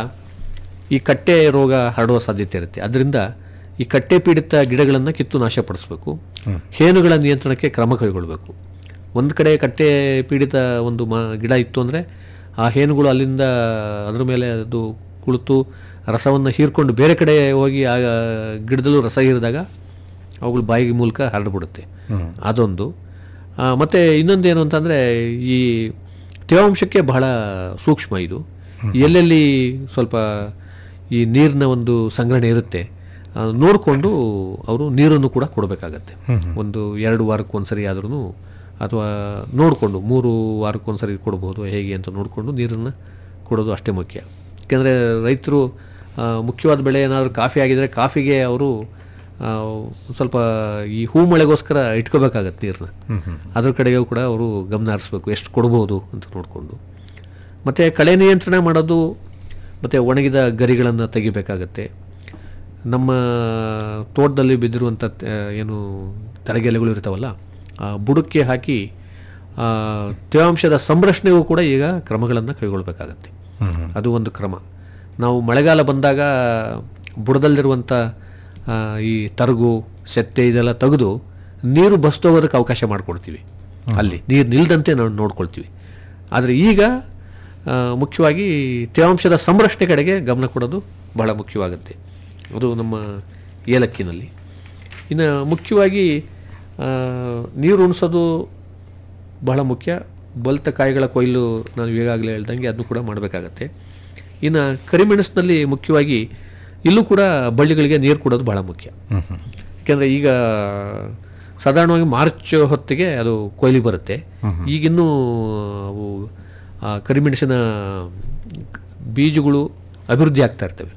ಈ ಕಟ್ಟೆ ರೋಗ ಹರಡುವ ಸಾಧ್ಯತೆ ಇರುತ್ತೆ ಅದರಿಂದ ಈ ಕಟ್ಟೆ ಪೀಡಿತ ಗಿಡಗಳನ್ನು ಕಿತ್ತು ನಾಶಪಡಿಸಬೇಕು ಹೇನುಗಳ ನಿಯಂತ್ರಣಕ್ಕೆ ಕ್ರಮ ಕೈಗೊಳ್ಳಬೇಕು ಒಂದು ಕಡೆ ಕಟ್ಟೆ ಪೀಡಿತ ಒಂದು ಮ ಗಿಡ ಇತ್ತು ಅಂದರೆ ಆ ಹೇನುಗಳು ಅಲ್ಲಿಂದ ಅದ್ರ ಮೇಲೆ ಅದು ಕುಳಿತು ರಸವನ್ನು ಹೀರ್ಕೊಂಡು ಬೇರೆ ಕಡೆ ಹೋಗಿ ಆ ಗಿಡದಲ್ಲೂ ರಸ ಹೀರಿದಾಗ ಅವುಗಳು ಬಾಯಿಗೆ ಮೂಲಕ ಹರಡ್ಬಿಡುತ್ತೆ ಅದೊಂದು ಆ, ಮತ್ತೆ ಇನ್ನೊಂದೇನು ಅಂತಂದರೆ ಈ ತೇವಾಂಶಕ್ಕೆ ಬಹಳ ಸೂಕ್ಷ್ಮ ಇದು ಎಲ್ಲೆಲ್ಲಿ ಸ್ವಲ್ಪ ಈ ನೀರಿನ ಒಂದು ಸಂಗ್ರಹಣೆ ಇರುತ್ತೆ ಆ, ನೋಡಿಕೊಂಡು ಅವರು ನೀರನ್ನು ಕೂಡ ಕೊಡಬೇಕಾಗತ್ತೆ ಒಂದು ಎರಡು ವಾರಕ್ಕೆ ಒಂದ್ಸರಿ ಆದ್ರೂ ಅಥವಾ ನೋಡಿಕೊಂಡು ಮೂರು ವಾರಕ್ಕೊಂದ್ಸರಿ ಕೊಡ್ಬೋದು ಹೇಗೆ ಅಂತ ನೋಡಿಕೊಂಡು ನೀರನ್ನು ಕೊಡೋದು ಅಷ್ಟೇ ಮುಖ್ಯ ಯಾಕೆಂದರೆ ರೈತರು ಆ, ಮುಖ್ಯವಾದ ಬೆಳೆ ಏನಾದರೂ ಕಾಫಿ ಆಗಿದ್ರೆ ಕಾಫಿಗೆ ಅವರು ಆ, ಒಂದ್ ಸ್ವಲ್ಪ ಈ ಹೂ ಮಳೆಗೋಸ್ಕರ ಇಟ್ಕೋಬೇಕಾಗತ್ತೆ ನೀರನ್ನ ಅದ್ರ ಕಡೆಗೂ ಕೂಡ ಅವರು ಗಮನ ಹರಿಸ್ಬೇಕು ಎಷ್ಟು ಕೊಡ್ಬೋದು ಅಂತ ನೋಡಿಕೊಂಡು ಮತ್ತು ಕಳೆ ನಿಯಂತ್ರಣ ಮಾಡೋದು ಮತ್ತು ಒಣಗಿದ ಗರಿಗಳನ್ನು ತೆಗಿಬೇಕಾಗತ್ತೆ ನಮ್ಮ ತೋಟದಲ್ಲಿ ಬಿದ್ದಿರುವಂಥ ಆ, ಏನು ತರಗೆಲೆಗಳು ಇರ್ತಾವಲ್ಲ ಆ ಬುಡಕ್ಕೆ ಹಾಕಿ ಆ, ತೇವಾಂಶದ ಸಂರಕ್ಷಣೆಗೂ ಕೂಡ ಈಗ ಕ್ರಮಗಳನ್ನು ಕೈಗೊಳ್ಳಬೇಕಾಗತ್ತೆ ಅದು ಒಂದು ಕ್ರಮ ನಾವು ಮಳೆಗಾಲ ಬಂದಾಗ ಬುಡದಲ್ಲಿರುವಂಥ ಆ, ಈ ತರಗು ಸೆತ್ತೆ ಇದೆಲ್ಲ ತೆಗೆದು ನೀರು ಬಸ್ತೋಗೋದಕ್ಕೆ ಅವಕಾಶ ಮಾಡಿಕೊಡ್ತೀವಿ ಅಲ್ಲಿ ನೀರು ನಿಲ್ದಂತೆ ನಾವು ನೋಡ್ಕೊಳ್ತೀವಿ ಆದರೆ ಈಗ ಆ, ಮುಖ್ಯವಾಗಿ ತೇವಾಂಶದ ಸಂರಕ್ಷಣೆ ಕಡೆಗೆ ಗಮನ ಕೊಡೋದು ಬಹಳ ಮುಖ್ಯವಾಗುತ್ತೆ ಅದು ನಮ್ಮ ಏಲಕ್ಕಿನಲ್ಲಿ ಇನ್ನು ಮುಖ್ಯವಾಗಿ ಆ, ನೀರು ಉಣಿಸೋದು ಬಹಳ ಮುಖ್ಯ ಬಲಿತ ಕಾಯಿಗಳ ಕೊಯ್ಲು ನಾನು ಈಗಾಗಲೇ ಹೇಳ್ದಂಗೆ ಅದನ್ನು ಕೂಡ ಮಾಡಬೇಕಾಗತ್ತೆ ಇನ್ನು ಕರಿಮೆಣಸಿನಲ್ಲಿ ಮುಖ್ಯವಾಗಿ ಇಲ್ಲೂ ಕೂಡ ಬಳ್ಳಿಗಳಿಗೆ ನೀರು ಕೊಡೋದು ಬಹಳ ಮುಖ್ಯ ಯಾಕೆಂದರೆ ಈಗ ಸಾಧಾರಣವಾಗಿ ಮಾರ್ಚ್ ಹೊತ್ತಿಗೆ ಅದು ಕೊಯ್ಲಿಗೆ ಬರುತ್ತೆ ಈಗಿನ್ನೂ ಅವು ಆ ಕರಿಮೆಣಸಿನ ಬೀಜಗಳು ಅಭಿವೃದ್ಧಿ ಆಗ್ತಾ ಇರ್ತವೆ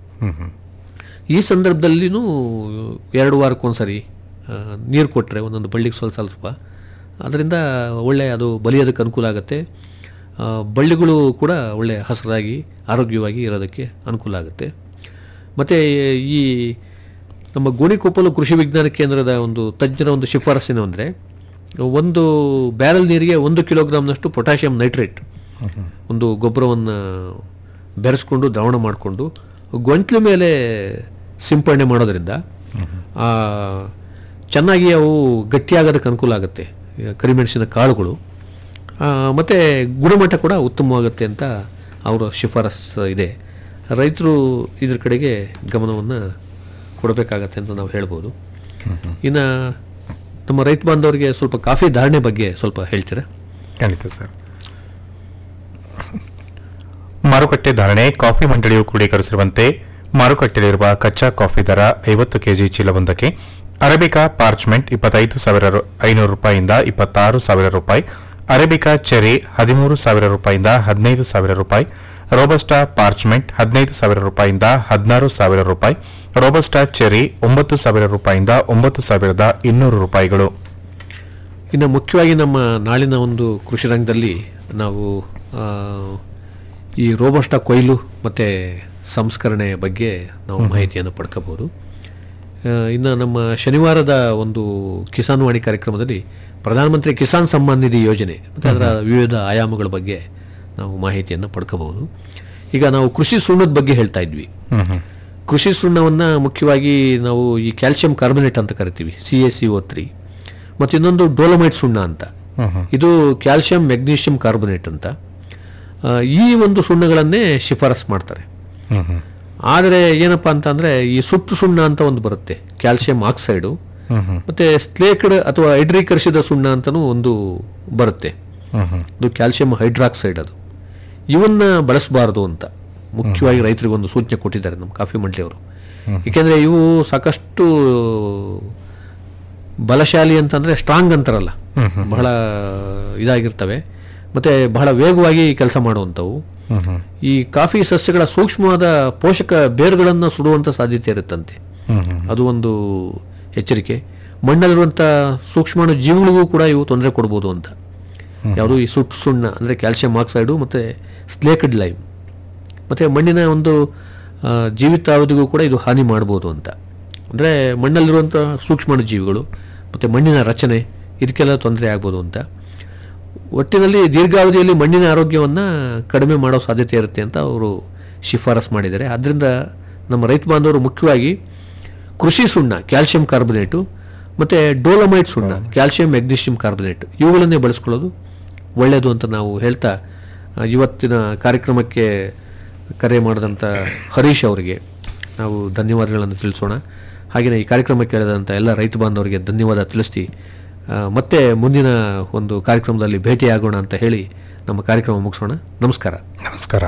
ಈ ಸಂದರ್ಭದಲ್ಲಿನೂ ಎರಡು ವಾರಕ್ಕೊಂದ್ಸರಿ ನೀರು ಕೊಟ್ಟರೆ ಒಂದೊಂದು ಬಳ್ಳಿಗೆ ಸ್ವಲ್ಪ ಸ್ವಲ್ಪ ಅದರಿಂದ ಒಳ್ಳೆ ಅದು ಬಲಿಯೋದಕ್ಕೆ ಅನುಕೂಲ ಆಗುತ್ತೆ ಆ, ಬಳ್ಳಿಗಳು ಕೂಡ ಒಳ್ಳೆ ಹಸಿರಾಗಿ ಆರೋಗ್ಯವಾಗಿ ಇರೋದಕ್ಕೆ ಅನುಕೂಲ ಆಗುತ್ತೆ ಮತ್ತು ಈ ನಮ್ಮ ಗೋಣಿಕೊಪ್ಪಲು ಕೃಷಿ ವಿಜ್ಞಾನ ಕೇಂದ್ರದ ಒಂದು ತಜ್ಞರ ಒಂದು ಶಿಫಾರಸ್ಸಿನ ಅಂದರೆ ಒಂದು ಬ್ಯಾರಲ್ ನೀರಿಗೆ ಒಂದು ಕಿಲೋಗ್ರಾಮ್ನಷ್ಟು ಪೊಟ್ಯಾಷಿಯಂ ನೈಟ್ರೇಟ್ ಒಂದು ಗೊಬ್ಬರವನ್ನು ಬೆರೆಸ್ಕೊಂಡು ದ್ರಾವಣ ಮಾಡಿಕೊಂಡು ಗಂಟ್ಲು ಮೇಲೆ ಸಿಂಪಡಣೆ ಮಾಡೋದ್ರಿಂದ ಆ, ಚೆನ್ನಾಗಿ ಅವು ಗಟ್ಟಿಯಾಗೋದಕ್ಕೆ ಅನುಕೂಲ ಆಗುತ್ತೆ ಈ ಕರಿಮೆಣಸಿನ ಕಾಳುಗಳು ಆ, ಮತ್ತೆ ಗುಣಮಟ್ಟ ಕೂಡ ಉತ್ತಮವಾಗುತ್ತೆ ಅಂತ ಅವರ ಶಿಫಾರಸ್ ಇದೆ ರೈತರು ಇದ್ರ ಕಡೆಗೆ ಗಮನವನ್ನು ಕೊಡಬೇಕಾಗತ್ತೆ ಅಂತ ನಾವು ಹೇಳ್ಬೋದು ಇನ್ನು ನಮ್ಮ ರೈತ ಬಾಂಧವರಿಗೆ ಸ್ವಲ್ಪ ಕಾಫಿ ಧಾರಣೆ ಬಗ್ಗೆ ಸ್ವಲ್ಪ ಹೇಳ್ತೀರಾ ಖಂಡಿತ ಸರ್ ಮಾರುಕಟ್ಟೆ ಧಾರಣೆ ಕಾಫಿ ಮಂಡಳಿಯು ಕ್ರೋಢೀಕರಿಸಿರುವಂತೆ ಮಾರುಕಟ್ಟೆಯಲ್ಲಿರುವ ಕಚ್ಚಾ ಕಾಫಿ ದರ ಐವತ್ತು ಕೆಜಿ ಚೀಲವೊಂದಕ್ಕೆ ಅರೇಬಿಕಾ ಪಾರ್ಚ್ಮೆಂಟ್ ಇಪ್ಪತ್ತೈದು ಸಾವಿರ ರು- ಐನೂರು ರೂಪಾಯಿಯಿಂದ ಇಪ್ಪತ್ತಾರು ಸಾವಿರ ರೂಪಾಯಿ ಅರೇಬಿಕಾ ಚೆರಿ ಹದಿಮೂರು ಸಾವಿರ ರೂಪಾಯಿಯಿಂದ ಹದಿನೈದು ಸಾವಿರ ರೂಪಾಯಿ ರೋಬಸ್ಟಾ ಪಾರ್ಚ್ಮೆಂಟ್ ಹದಿನೈದು ಸಾವಿರ ರೂಪಾಯಿಯಿಂದ ಹದಿನಾರು ಸಾವಿರ ರೂಪಾಯಿ ರೋಬಸ್ಟಾ ಚೆರಿ ಒಂಬತ್ತು ಸಾವಿರ ರೂಪಾಯಿಯಿಂದ ಒಂಬತ್ತು ಸಾವಿರದ ಇನ್ನೂರು ರೂಪಾಯಿಗಳು ಇನ್ನು ಮುಖ್ಯವಾಗಿ ನಮ್ಮ ನಾಳಿನ ಒಂದು ಕೃಷಿ ರಂಗದಲ್ಲಿ ನಾವು ಆ, ಈ ರೋಬಸ್ಟ ಕೊಯ್ಲು ಮತ್ತು ಸಂಸ್ಕರಣೆಯ ಬಗ್ಗೆ ನಾವು ಮಾಹಿತಿಯನ್ನು ಪಡ್ಕೋಬೋದು ಆ, ಇನ್ನು ನಮ್ಮ ಶನಿವಾರದ ಒಂದು ಕಿಸಾನ್ ವಾಣಿ ಕಾರ್ಯಕ್ರಮದಲ್ಲಿ ಪ್ರಧಾನಮಂತ್ರಿ ಕಿಸಾನ್ ಸಮ್ಮಾನ್ ನಿಧಿ ಯೋಜನೆ ಮತ್ತು ಅದರ ವಿವಿಧ ಆಯಾಮಗಳ ಬಗ್ಗೆ ನಾವು ಮಾಹಿತಿಯನ್ನು ಪಡ್ಕೋಬಹುದು ಈಗ ನಾವು ಕೃಷಿ ಸುಣ್ಣದ ಬಗ್ಗೆ ಹೇಳ್ತಾ ಇದ್ವಿ ಕೃಷಿ ಸುಣ್ಣವನ್ನು ಮುಖ್ಯವಾಗಿ ನಾವು ಈ ಕ್ಯಾಲ್ಸಿಯಂ ಕಾರ್ಬೊನೇಟ್ ಅಂತ ಕರಿತೀವಿ C A C O three ಮತ್ತು ಇನ್ನೊಂದು ಡೋಲಮೈಟ್ ಸುಣ್ಣ ಅಂತ ಇದು ಕ್ಯಾಲ್ಸಿಯಂ ಮೆಗ್ನೀಷಿಯಂ ಕಾರ್ಬೊನೇಟ್ ಅಂತ ಆ, ಈ ಒಂದು ಸುಣ್ಣಗಳನ್ನೇ ಶಿಫಾರಸ್ ಮಾಡ್ತಾರೆ ಆದರೆ ಏನಪ್ಪಾ ಅಂತಂದ್ರೆ ಈ ಸುಟ್ಟು ಸುಣ್ಣ ಅಂತ ಒಂದು ಬರುತ್ತೆ ಕ್ಯಾಲ್ಸಿಯಂ ಆಕ್ಸೈಡು ಮತ್ತೆ ಸ್ಲೇಕ್ಡ್ ಅಥವಾ ಹೈಡ್ರೀಕರಿಸಿದ ಸುಣ್ಣ ಅಂತನೂ ಒಂದು ಬರುತ್ತೆ ಇದು ಕ್ಯಾಲ್ಸಿಯಂ ಹೈಡ್ರಾಕ್ಸೈಡ್ ಅದು ಇವನ್ನ ಬಳಸಬಾರದು ಅಂತ ಮುಖ್ಯವಾಗಿ ರೈತರಿಗೆ ಒಂದು ಸೂಚನೆ ಕೊಟ್ಟಿದ್ದಾರೆ ನಮ್ಮ ಕಾಫಿ ಮಂಡಳಿಯವರು ಏಕೆಂದ್ರೆ ಇವು ಸಾಕಷ್ಟು ಬಲಶಾಲಿ ಅಂತಂದ್ರೆ ಸ್ಟ್ರಾಂಗ್ ಅಂತಾರಲ್ಲ ಬಹಳ ಇದಾಗಿರ್ತವೆ ಮತ್ತೆ ಬಹಳ ವೇಗವಾಗಿ ಕೆಲಸ ಮಾಡುವಂಥವು ಈ ಕಾಫಿ ಸಸ್ಯಗಳ ಸೂಕ್ಷ್ಮವಾದ ಪೋಷಕ ಬೇರುಗಳನ್ನು ಸುಡುವಂತ ಸಾಧ್ಯತೆ ಇರುತ್ತಂತೆ ಅದು ಒಂದು ಎಚ್ಚರಿಕೆ ಮಣ್ಣಲ್ಲಿರುವಂಥ ಸೂಕ್ಷ್ಮಾಣು ಜೀವಿಗಳಿಗೂ ಕೂಡ ಇವು ತೊಂದರೆ ಕೊಡ್ಬೋದು ಅಂತ ಯಾವುದು ಈ ಸುಟ್ಟು ಸುಣ್ಣ ಅಂದರೆ ಕ್ಯಾಲ್ಸಿಯಂ ಆಕ್ಸೈಡು ಮತ್ತು ಸ್ಲೇಕಡ್ ಲೈಮ್ ಮತ್ತು ಮಣ್ಣಿನ ಒಂದು ಆ, ಜೀವಿತಾವಧಿಗೂ ಕೂಡ ಇದು ಹಾನಿ ಮಾಡ್ಬೋದು ಅಂತ ಅಂದರೆ ಮಣ್ಣಲ್ಲಿರುವಂಥ ಸೂಕ್ಷ್ಮಾಣು ಜೀವಿಗಳು ಮತ್ತು ಮಣ್ಣಿನ ರಚನೆ ಇದಕ್ಕೆಲ್ಲ ತೊಂದರೆ ಆಗ್ಬೋದು ಅಂತ ಒಟ್ಟಿನಲ್ಲಿ ದೀರ್ಘಾವಧಿಯಲ್ಲಿ ಮಣ್ಣಿನ ಆರೋಗ್ಯವನ್ನು ಕಡಿಮೆ ಮಾಡೋ ಸಾಧ್ಯತೆ ಇರುತ್ತೆ ಅಂತ ಅವರು ಶಿಫಾರಸ್ ಮಾಡಿದ್ದಾರೆ ಆದ್ದರಿಂದ ನಮ್ಮ ರೈತ ಬಾಂಧವರು ಮುಖ್ಯವಾಗಿ ಕೃಷಿ ಸುಣ್ಣ ಕ್ಯಾಲ್ಸಿಯಂ ಕಾರ್ಬೊನೇಟು ಮತ್ತು ಡೋಲಮೈಟ್ ಸುಣ್ಣ ಕ್ಯಾಲ್ಸಿಯಂ ಮೆಗ್ನೀಷಿಯಂ ಕಾರ್ಬೊನೇಟ್ ಇವುಗಳನ್ನೇ ಬಳಸ್ಕೊಳ್ಳೋದು ಒಳ್ಳೆಯದು ಅಂತ ನಾವು ಹೇಳ್ತಾ ಆ, ಇವತ್ತಿನ ಕಾರ್ಯಕ್ರಮಕ್ಕೆ ಕರೆ ಮಾಡಿದಂಥ ಹರೀಶ್ ಅವರಿಗೆ ನಾವು ಧನ್ಯವಾದಗಳನ್ನು ತಿಳಿಸೋಣ ಹಾಗೆಯೇ ಈ ಕಾರ್ಯಕ್ರಮ ಕೇಳಿದಂಥ ಎಲ್ಲ ರೈತ ಬಾಂಧವರಿಗೆ ಧನ್ಯವಾದ ತಿಳಿಸ್ತಿ ಆ, ಮತ್ತೆ ಮುಂದಿನ ಒಂದು ಕಾರ್ಯಕ್ರಮದಲ್ಲಿ ಭೇಟಿಯಾಗೋಣ ಅಂತ ಹೇಳಿ ನಮ್ಮ ಕಾರ್ಯಕ್ರಮ ಮುಗಿಸೋಣ ನಮಸ್ಕಾರ ನಮಸ್ಕಾರ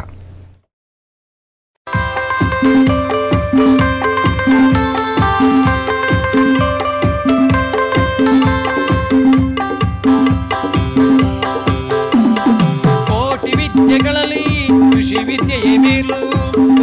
ಕೋಟಿ ವಿದ್ಯೆಗಳಲ್ಲಿ ಕೃಷಿ ವಿದ್ಯೆಯೇ ಮೇಲು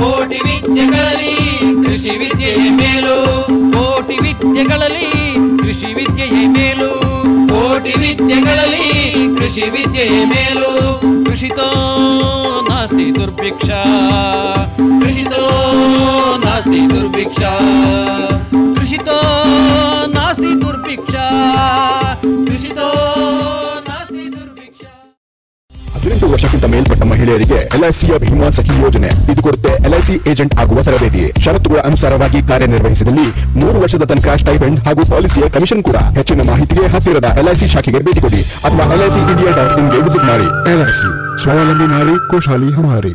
ವಿದ್ಯೆಗಳಲ್ಲಿ ಕೃಷಿ ವಿದ್ಯೆಯೇ ಮೇಲು ಕೋಟಿ ವಿದ್ಯೆಗಳಲ್ಲಿ ಕೃಷಿ ವಿದ್ಯೆಯೇ ಮೇಲು ಕೃಷಿತೋ ನಾಸ್ತಿ ದುರ್ಭಿಕ್ಷ ಕೃಷಿತೋ ನಾಸ್ತಿ ದುರ್ಭಿಕ್ಷ ಕೃಷಿತೋ ನಾಸ್ತಿ ದುರ್ಭಿಕ್ಷ ಕೃಷಿತೋ ನಾಸ್ತಿ ದುರ್ಭಿಕ್ಷ ಹದಿನೆಂಟು ವರ್ಷಕ್ಕಿಂತ ಮೇಲ್ಪಟ್ಟ ಮಹಿಳೆಯರಿಗೆ ಎಲ್ಐಸಿಯ ಭೀಮಾ ಸಖಿ ಯೋಜನೆ ಇದು ಕೊಡುತ್ತೆ ಎಲ್ಐಸಿ ಏಜೆಂಟ್ ಆಗುವ ತರಬೇತಿ ಷರತ್ತುಗಳ ಅನುಸಾರವಾಗಿ ಕಾರ್ಯನಿರ್ವಹಿಸಿದಲ್ಲಿ ಮೂರು ವರ್ಷದ ತನಕ ಸ್ಟೈಪೆಂಡ್ ಹಾಗೂ ಪಾಲಿಸಿಯ ಕಮಿಷನ್ ಕೂಡ ಹೆಚ್ಚಿನ ಮಾಹಿತಿಗೆ ಹತ್ತಿರದ ಎಲ್ಐಸಿ ಶಾಖೆಗೆ ಭೇಟಿ ಕೊಡಿ ಅಥವಾ ಎಲ್ಐಸಿ ಇಂಡಿಯಾ ಡಾಟ್ ಇನ್ಗೆ ವಿಸಿಟ್ ಮಾಡಿ ಎಲ್ಐಸಿ ಸ್ವಾವಲಂಬಿ ನಾರಿ ಖುಷಾಲಿ ಹಮಾರಿ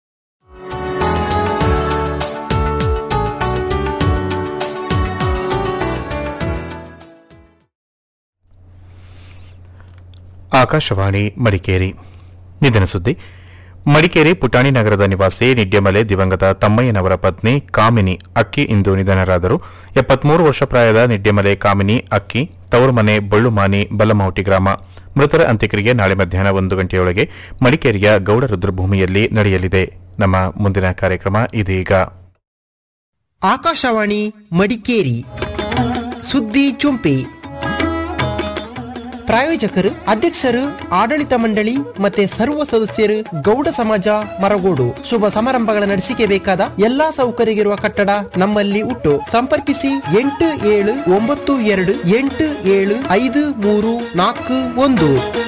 ಆಕಾಶವಾಣಿ ಮಡಿಕೇರಿ ನಿಧನ ಸುದ್ದಿ ಮಡಿಕೇರಿ ಪುಟಾಣಿ ನಗರದ ನಿವಾಸಿ ನಿಡ್ಯಮಲೆ ದಿವಂಗತ ತಮ್ಮಯ್ಯನವರ ಪತ್ನಿ ಕಾಮಿನಿ ಅಕ್ಕಿ ಇಂದು ನಿಧನರಾದರು ಎಪ್ಪತ್ಮೂರು ವರ್ಷ ಪ್ರಾಯದ ನಿಡ್ಯಮಲೆ ಕಾಮಿನಿ ಅಕ್ಕಿ ತವರುಮನೆ ಬಳ್ಳುಮಾನಿ ಬಲಮೌಟಿ ಗ್ರಾಮ ಮೃತರ ಅಂತ್ಯಕ್ರಿಯೆ ನಾಳೆ ಮಧ್ಯಾಹ್ನ ಒಂದು ಗಂಟೆಯೊಳಗೆ ಮಡಿಕೇರಿಯ ಗೌಡ ರುದ್ರಭೂಮಿಯಲ್ಲಿ ನಡೆಯಲಿದೆ ನಮ್ಮ ಮುಂದಿನ ಕಾರ್ಯಕ್ರಮ ಇದೀಗ ಆಕಾಶವಾಣಿ ಮಡಿಕೇರಿ ಸುದ್ದಿ ಚುಂಪಿ ಪ್ರಾಯೋಜಕರು ಅಧ್ಯಕ್ಷರು ಆಡಳಿತ ಮಂಡಳಿ ಮತ್ತೆ ಸರ್ವ ಸದಸ್ಯರು ಗೌಡ ಸಮಾಜ ಮರಗೋಡು ಶುಭ ಸಮಾರಂಭಗಳ ನಡೆಸಿಕೆ ಬೇಕಾದ ಎಲ್ಲಾ ಸೌಕರ್ಯವಿರುವ ಕಟ್ಟಡ ನಮ್ಮಲ್ಲಿ ಉಂಟು ಸಂಪರ್ಕಿಸಿ ಎಂಟು ಏಳು ಒಂಬತ್ತು ಎರಡು ಎಂಟು ಏಳು ಐದು ಮೂರು ನಾಲ್ಕು ಒಂದು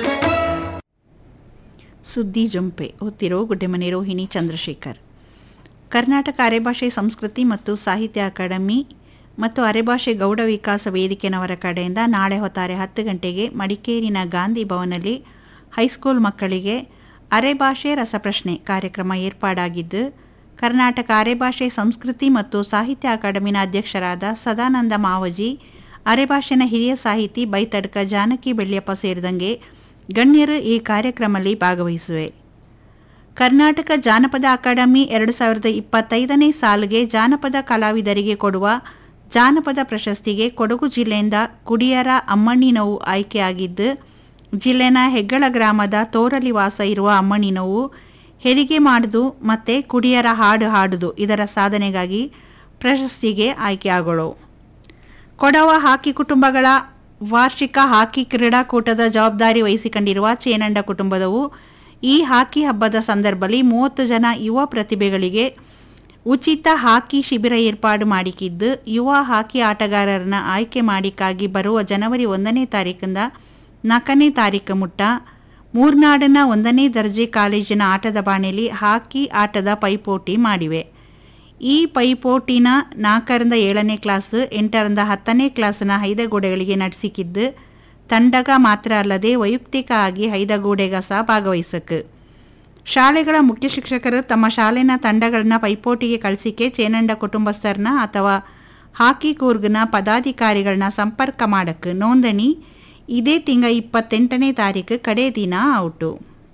ಸುದ್ದಿ ಜಂಪೆ ಓದ್ತಿರೋ ಗುಡ್ಡೆಮನೆ ರೋಹಿಣಿ ಚಂದ್ರಶೇಖರ್ ಕರ್ನಾಟಕ ಅರೆಭಾಷೆ ಸಂಸ್ಕೃತಿ ಮತ್ತು ಸಾಹಿತ್ಯ ಅಕಾಡೆಮಿ ಮತ್ತು ಅರೆಭಾಷೆ ಗೌಡ ವಿಕಾಸ ವೇದಿಕೆನವರ ಕಡೆಯಿಂದ ನಾಳೆ ಹೊತ್ತಾರೆ ಹತ್ತು ಗಂಟೆಗೆ ಮಡಿಕೇರಿನ ಗಾಂಧಿ ಭವನಲ್ಲಿ ಹೈಸ್ಕೂಲ್ ಮಕ್ಕಳಿಗೆ ಅರೆಭಾಷೆ ರಸಪ್ರಶ್ನೆ ಕಾರ್ಯಕ್ರಮ ಏರ್ಪಾಡಾಗಿದ್ದು ಕರ್ನಾಟಕ ಅರೆಭಾಷೆ ಸಂಸ್ಕೃತಿ ಮತ್ತು ಸಾಹಿತ್ಯ ಅಕಾಡೆಮಿನ ಅಧ್ಯಕ್ಷರಾದ ಸದಾನಂದ ಮಾವಜಿ ಅರೆಭಾಷೆನ ಹಿರಿಯ ಸಾಹಿತಿ ಬೈತಡ್ಕ ಜಾನಕಿ ಬೆಳ್ಳಿಯಪ್ಪ ಸೇರಿದಂಗೆ ಗಣ್ಯರು ಈ ಕಾರ್ಯಕ್ರಮದಲ್ಲಿ ಭಾಗವಹಿಸುವೆ ಕರ್ನಾಟಕ ಜಾನಪದ ಅಕಾಡೆಮಿ ಎರಡು ಸಾವಿರದ ಇಪ್ಪತ್ತೈದನೇ ಸಾಲಿಗೆ ಜಾನಪದ ಕಲಾವಿದರಿಗೆ ಕೊಡುವ ಜಾನಪದ ಪ್ರಶಸ್ತಿಗೆ ಕೊಡಗು ಜಿಲ್ಲೆಯಿಂದ ಕುಡಿಯರ ಅಮ್ಮಣ್ಣಿನವು ಆಯ್ಕೆಯಾಗಿದ್ದು ಜಿಲ್ಲೆನ ಹೆಗ್ಗಳ ಗ್ರಾಮದ ತೋರಲಿ ವಾಸ ಇರುವ ಅಮ್ಮಣ್ಣಿನವು ಹೆರಿಗೆ ಮಾಡುದು ಮತ್ತು ಕುಡಿಯರ ಹಾಡು ಹಾಡುದು ಇದರ ಸಾಧನೆಗಾಗಿ ಪ್ರಶಸ್ತಿಗೆ ಆಯ್ಕೆಯಾಗಳು ಕೊಡವ ಹಾಕಿ ಕುಟುಂಬಗಳ ವಾರ್ಷಿಕ ಹಾಕಿ ಕ್ರೀಡಾಕೂಟದ ಜವಾಬ್ದಾರಿ ವಹಿಸಿಕೊಂಡಿರುವ ಚೇನಂಡ ಕುಟುಂಬದವು ಈ ಹಾಕಿ ಹಬ್ಬದ ಸಂದರ್ಭದಲ್ಲಿ ಮೂವತ್ತು ಜನ ಯುವ ಪ್ರತಿಭೆಗಳಿಗೆ ಉಚಿತ ಹಾಕಿ ಶಿಬಿರ ಏರ್ಪಾಡು ಮಾಡಿಕಿದ್ದು ಯುವ ಹಾಕಿ ಆಟಗಾರರನ್ನ ಆಯ್ಕೆ ಮಾಡಿಕ್ಕಾಗಿ ಬರುವ ಜನವರಿ ಒಂದನೇ ತಾರೀಕಿಂದ ನಾಲ್ಕನೇ ತಾರೀಕು ಮುಟ್ಟ ಮೂರ್ನಾಡಿನ ಒಂದನೇ ದರ್ಜೆ ಕಾಲೇಜಿನ ಆಟದ ಬಾಣೆಯಲ್ಲಿ ಹಾಕಿ ಆಟದ ಪೈಪೋಟಿ ಮಾಡಿವೆ ಈ ಪೈಪೋಟಿನ ನಾಲ್ಕರಿಂದ ಏಳನೇ ಕ್ಲಾಸ್ ಎಂಟರಿಂದ ಹತ್ತನೇ ಕ್ಲಾಸ್ನ ಹೈದಗೋಡೆಗಳಿಗೆ ನಡೆಸಿಕಿದ್ದು ತಂಡಗ ಮಾತ್ರ ಅಲ್ಲದೆ ವೈಯಕ್ತಿಕ ಆಗಿ ಹೈದಗೋಡೆಗ ಸಹ ಭಾಗವಹಿಸಕ್ಕೆ ಶಾಲೆಗಳ ಮುಖ್ಯ ಶಿಕ್ಷಕರು ತಮ್ಮ ಶಾಲೆನ ತಂಡಗಳನ್ನ ಪೈಪೋಟಿಗೆ ಕಳಿಸಿಕೆ ಚೇನಂಡ ಕುಟುಂಬಸ್ಥರನ್ನ ಅಥವಾ ಹಾಕಿ ಕೂರ್ಗ್ನ ಪದಾಧಿಕಾರಿಗಳನ್ನ ಸಂಪರ್ಕ ಮಾಡಕ್ಕೆ ನೋಂದಣಿ ಇದೇ ತಿಂಗ ಇಪ್ಪತ್ತೆಂಟನೇ ತಾರೀಕು ಕಡೆ ದಿನ ಔಟು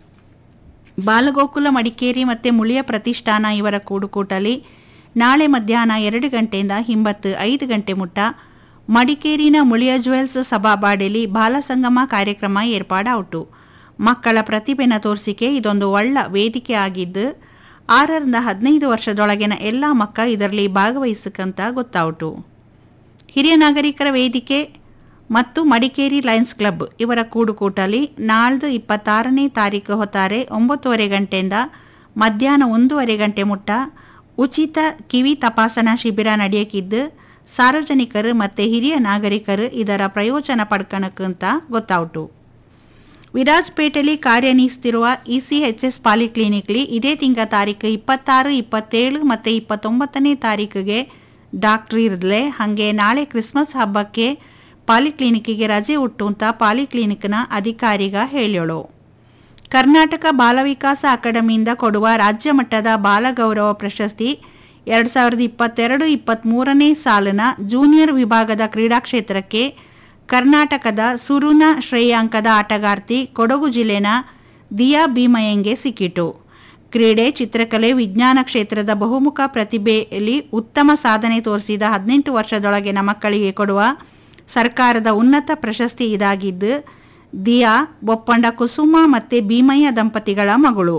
ಬಾಲಗೋಕುಲ ಮಡಿಕೇರಿ ಮತ್ತು ಮುಳಿಯ ಪ್ರತಿಷ್ಠಾನ ಇವರ ಕೂಡುಕೂಟಲಿ ನಾಳೆ ಮಧ್ಯಾಹ್ನ ಎರಡು ಗಂಟೆಯಿಂದ ಹಿಂಬತ್ತು ಐದು ಗಂಟೆ ಮುಟ್ಟ ಮಡಿಕೇರಿನ ಮುಳಿಯ ಜುವೆಲ್ಸ್ ಸಭಾಬಾಡೆಲಿ ಬಾಲಸಂಗಮ ಕಾರ್ಯಕ್ರಮ ಏರ್ಪಾಡಾಯಿತು ಮಕ್ಕಳ ಪ್ರತಿಭೆನ ತೋರಿಸಿಕೆ ಇದೊಂದು ಒಳ್ಳ ವೇದಿಕೆ ಆಗಿದ್ದು ಆರರಿಂದ ಹದಿನೈದು ವರ್ಷದೊಳಗಿನ ಎಲ್ಲ ಮಕ್ಕ ಇದರಲ್ಲಿ ಭಾಗವಹಿಸಕ್ಕಂತ ಗೊತ್ತಾಯಿತು ಹಿರಿಯ ನಾಗರಿಕರ ವೇದಿಕೆ ಮತ್ತು ಮಡಿಕೇರಿ ಲಯನ್ಸ್ ಕ್ಲಬ್ ಇವರ ಕೂಡುಕೂಟಲಿ ನಾಳ್ದು ಇಪ್ಪತ್ತಾರನೇ ತಾರೀಕು ಹೊತ್ತಾರೆ ಒಂಬತ್ತುವರೆ ಗಂಟೆಯಿಂದ ಮಧ್ಯಾಹ್ನ ಒಂದೂವರೆ ಗಂಟೆ ಮುಟ್ಟ ಉಚಿತ ಕಿವಿ ತಪಾಸಣಾ ಶಿಬಿರ ನಡೆಯಕಿದ್ದು ಸಾರ್ವಜನಿಕರು ಮತ್ತು ಹಿರಿಯ ನಾಗರಿಕರು ಇದರ ಪ್ರಯೋಜನ ಪಡ್ಕಣಕ್ಕಂತ ಗೊತ್ತಾಯಿತು ವಿರಾಜ್ಪೇಟೆಯಲ್ಲಿ ಕಾರ್ಯನಿರ್ವಹಿಸುತ್ತಿರುವ ಇಸಿಎಚ್ಎಸ್ ಪಾಲಿಕ್ಲಿನಿಕ್ಲಿ ಇದೇ ತಿಂಗ ತಾರೀಕು ಇಪ್ಪತ್ತಾರು ಇಪ್ಪತ್ತೇಳು ಮತ್ತು ಇಪ್ಪತ್ತೊಂಬತ್ತನೇ ತಾರೀಕಿಗೆ ಡಾಕ್ಟ್ರ್ ಇರಲೆ ಹಾಗೆ ನಾಳೆ ಕ್ರಿಸ್ಮಸ್ ಹಬ್ಬಕ್ಕೆ ಪಾಲಿಕ್ಲಿನಿಕ್ಕಿಗೆ ರಜೆ ಉಂಟು ಅಂತ ಪಾಲಿಕ್ಲಿನಿಕ್ನ ಅಧಿಕಾರಿಗ ಹೇಳ್ಯೋಳು ಕರ್ನಾಟಕ ಬಾಲವಿಕಾಸ ಅಕಾಡೆಮಿಯಿಂದ ಕೊಡುವ ರಾಜ್ಯ ಮಟ್ಟದ ಬಾಲಗೌರವ ಪ್ರಶಸ್ತಿ ಎರಡು ಸಾವಿರದ ಇಪ್ಪತ್ತೆರಡು ಇಪ್ಪತ್ತ್ಮೂರನೇ ಸಾಲಿನ ಜೂನಿಯರ್ ವಿಭಾಗದ ಕ್ರೀಡಾ ಕ್ಷೇತ್ರಕ್ಕೆ ಕರ್ನಾಟಕದ ಸುರುನ ಶ್ರೇಯಾಂಕದ ಆಟಗಾರ್ತಿ ಕೊಡಗು ಜಿಲ್ಲೆನ ದಿಯಾ ಭೀಮಯ್ಯಂಗೆ ಸಿಕ್ಕಿತು ಕ್ರೀಡೆ ಚಿತ್ರಕಲೆ ವಿಜ್ಞಾನ ಕ್ಷೇತ್ರದ ಬಹುಮುಖ ಪ್ರತಿಭೆಯಲ್ಲಿ ಉತ್ತಮ ಸಾಧನೆ ತೋರಿಸಿದ ಹದಿನೆಂಟು ವರ್ಷದೊಳಗಿನ ಮಕ್ಕಳಿಗೆ ಕೊಡುವ ಸರ್ಕಾರದ ಉನ್ನತ ಪ್ರಶಸ್ತಿ ಇದಾಗಿದ್ದು ದಿಯಾ ಬೊಪ್ಪಂಡ ಕುಸುಮ ಮತ್ತು ಭೀಮಯ್ಯ ದಂಪತಿಗಳ ಮಗಳು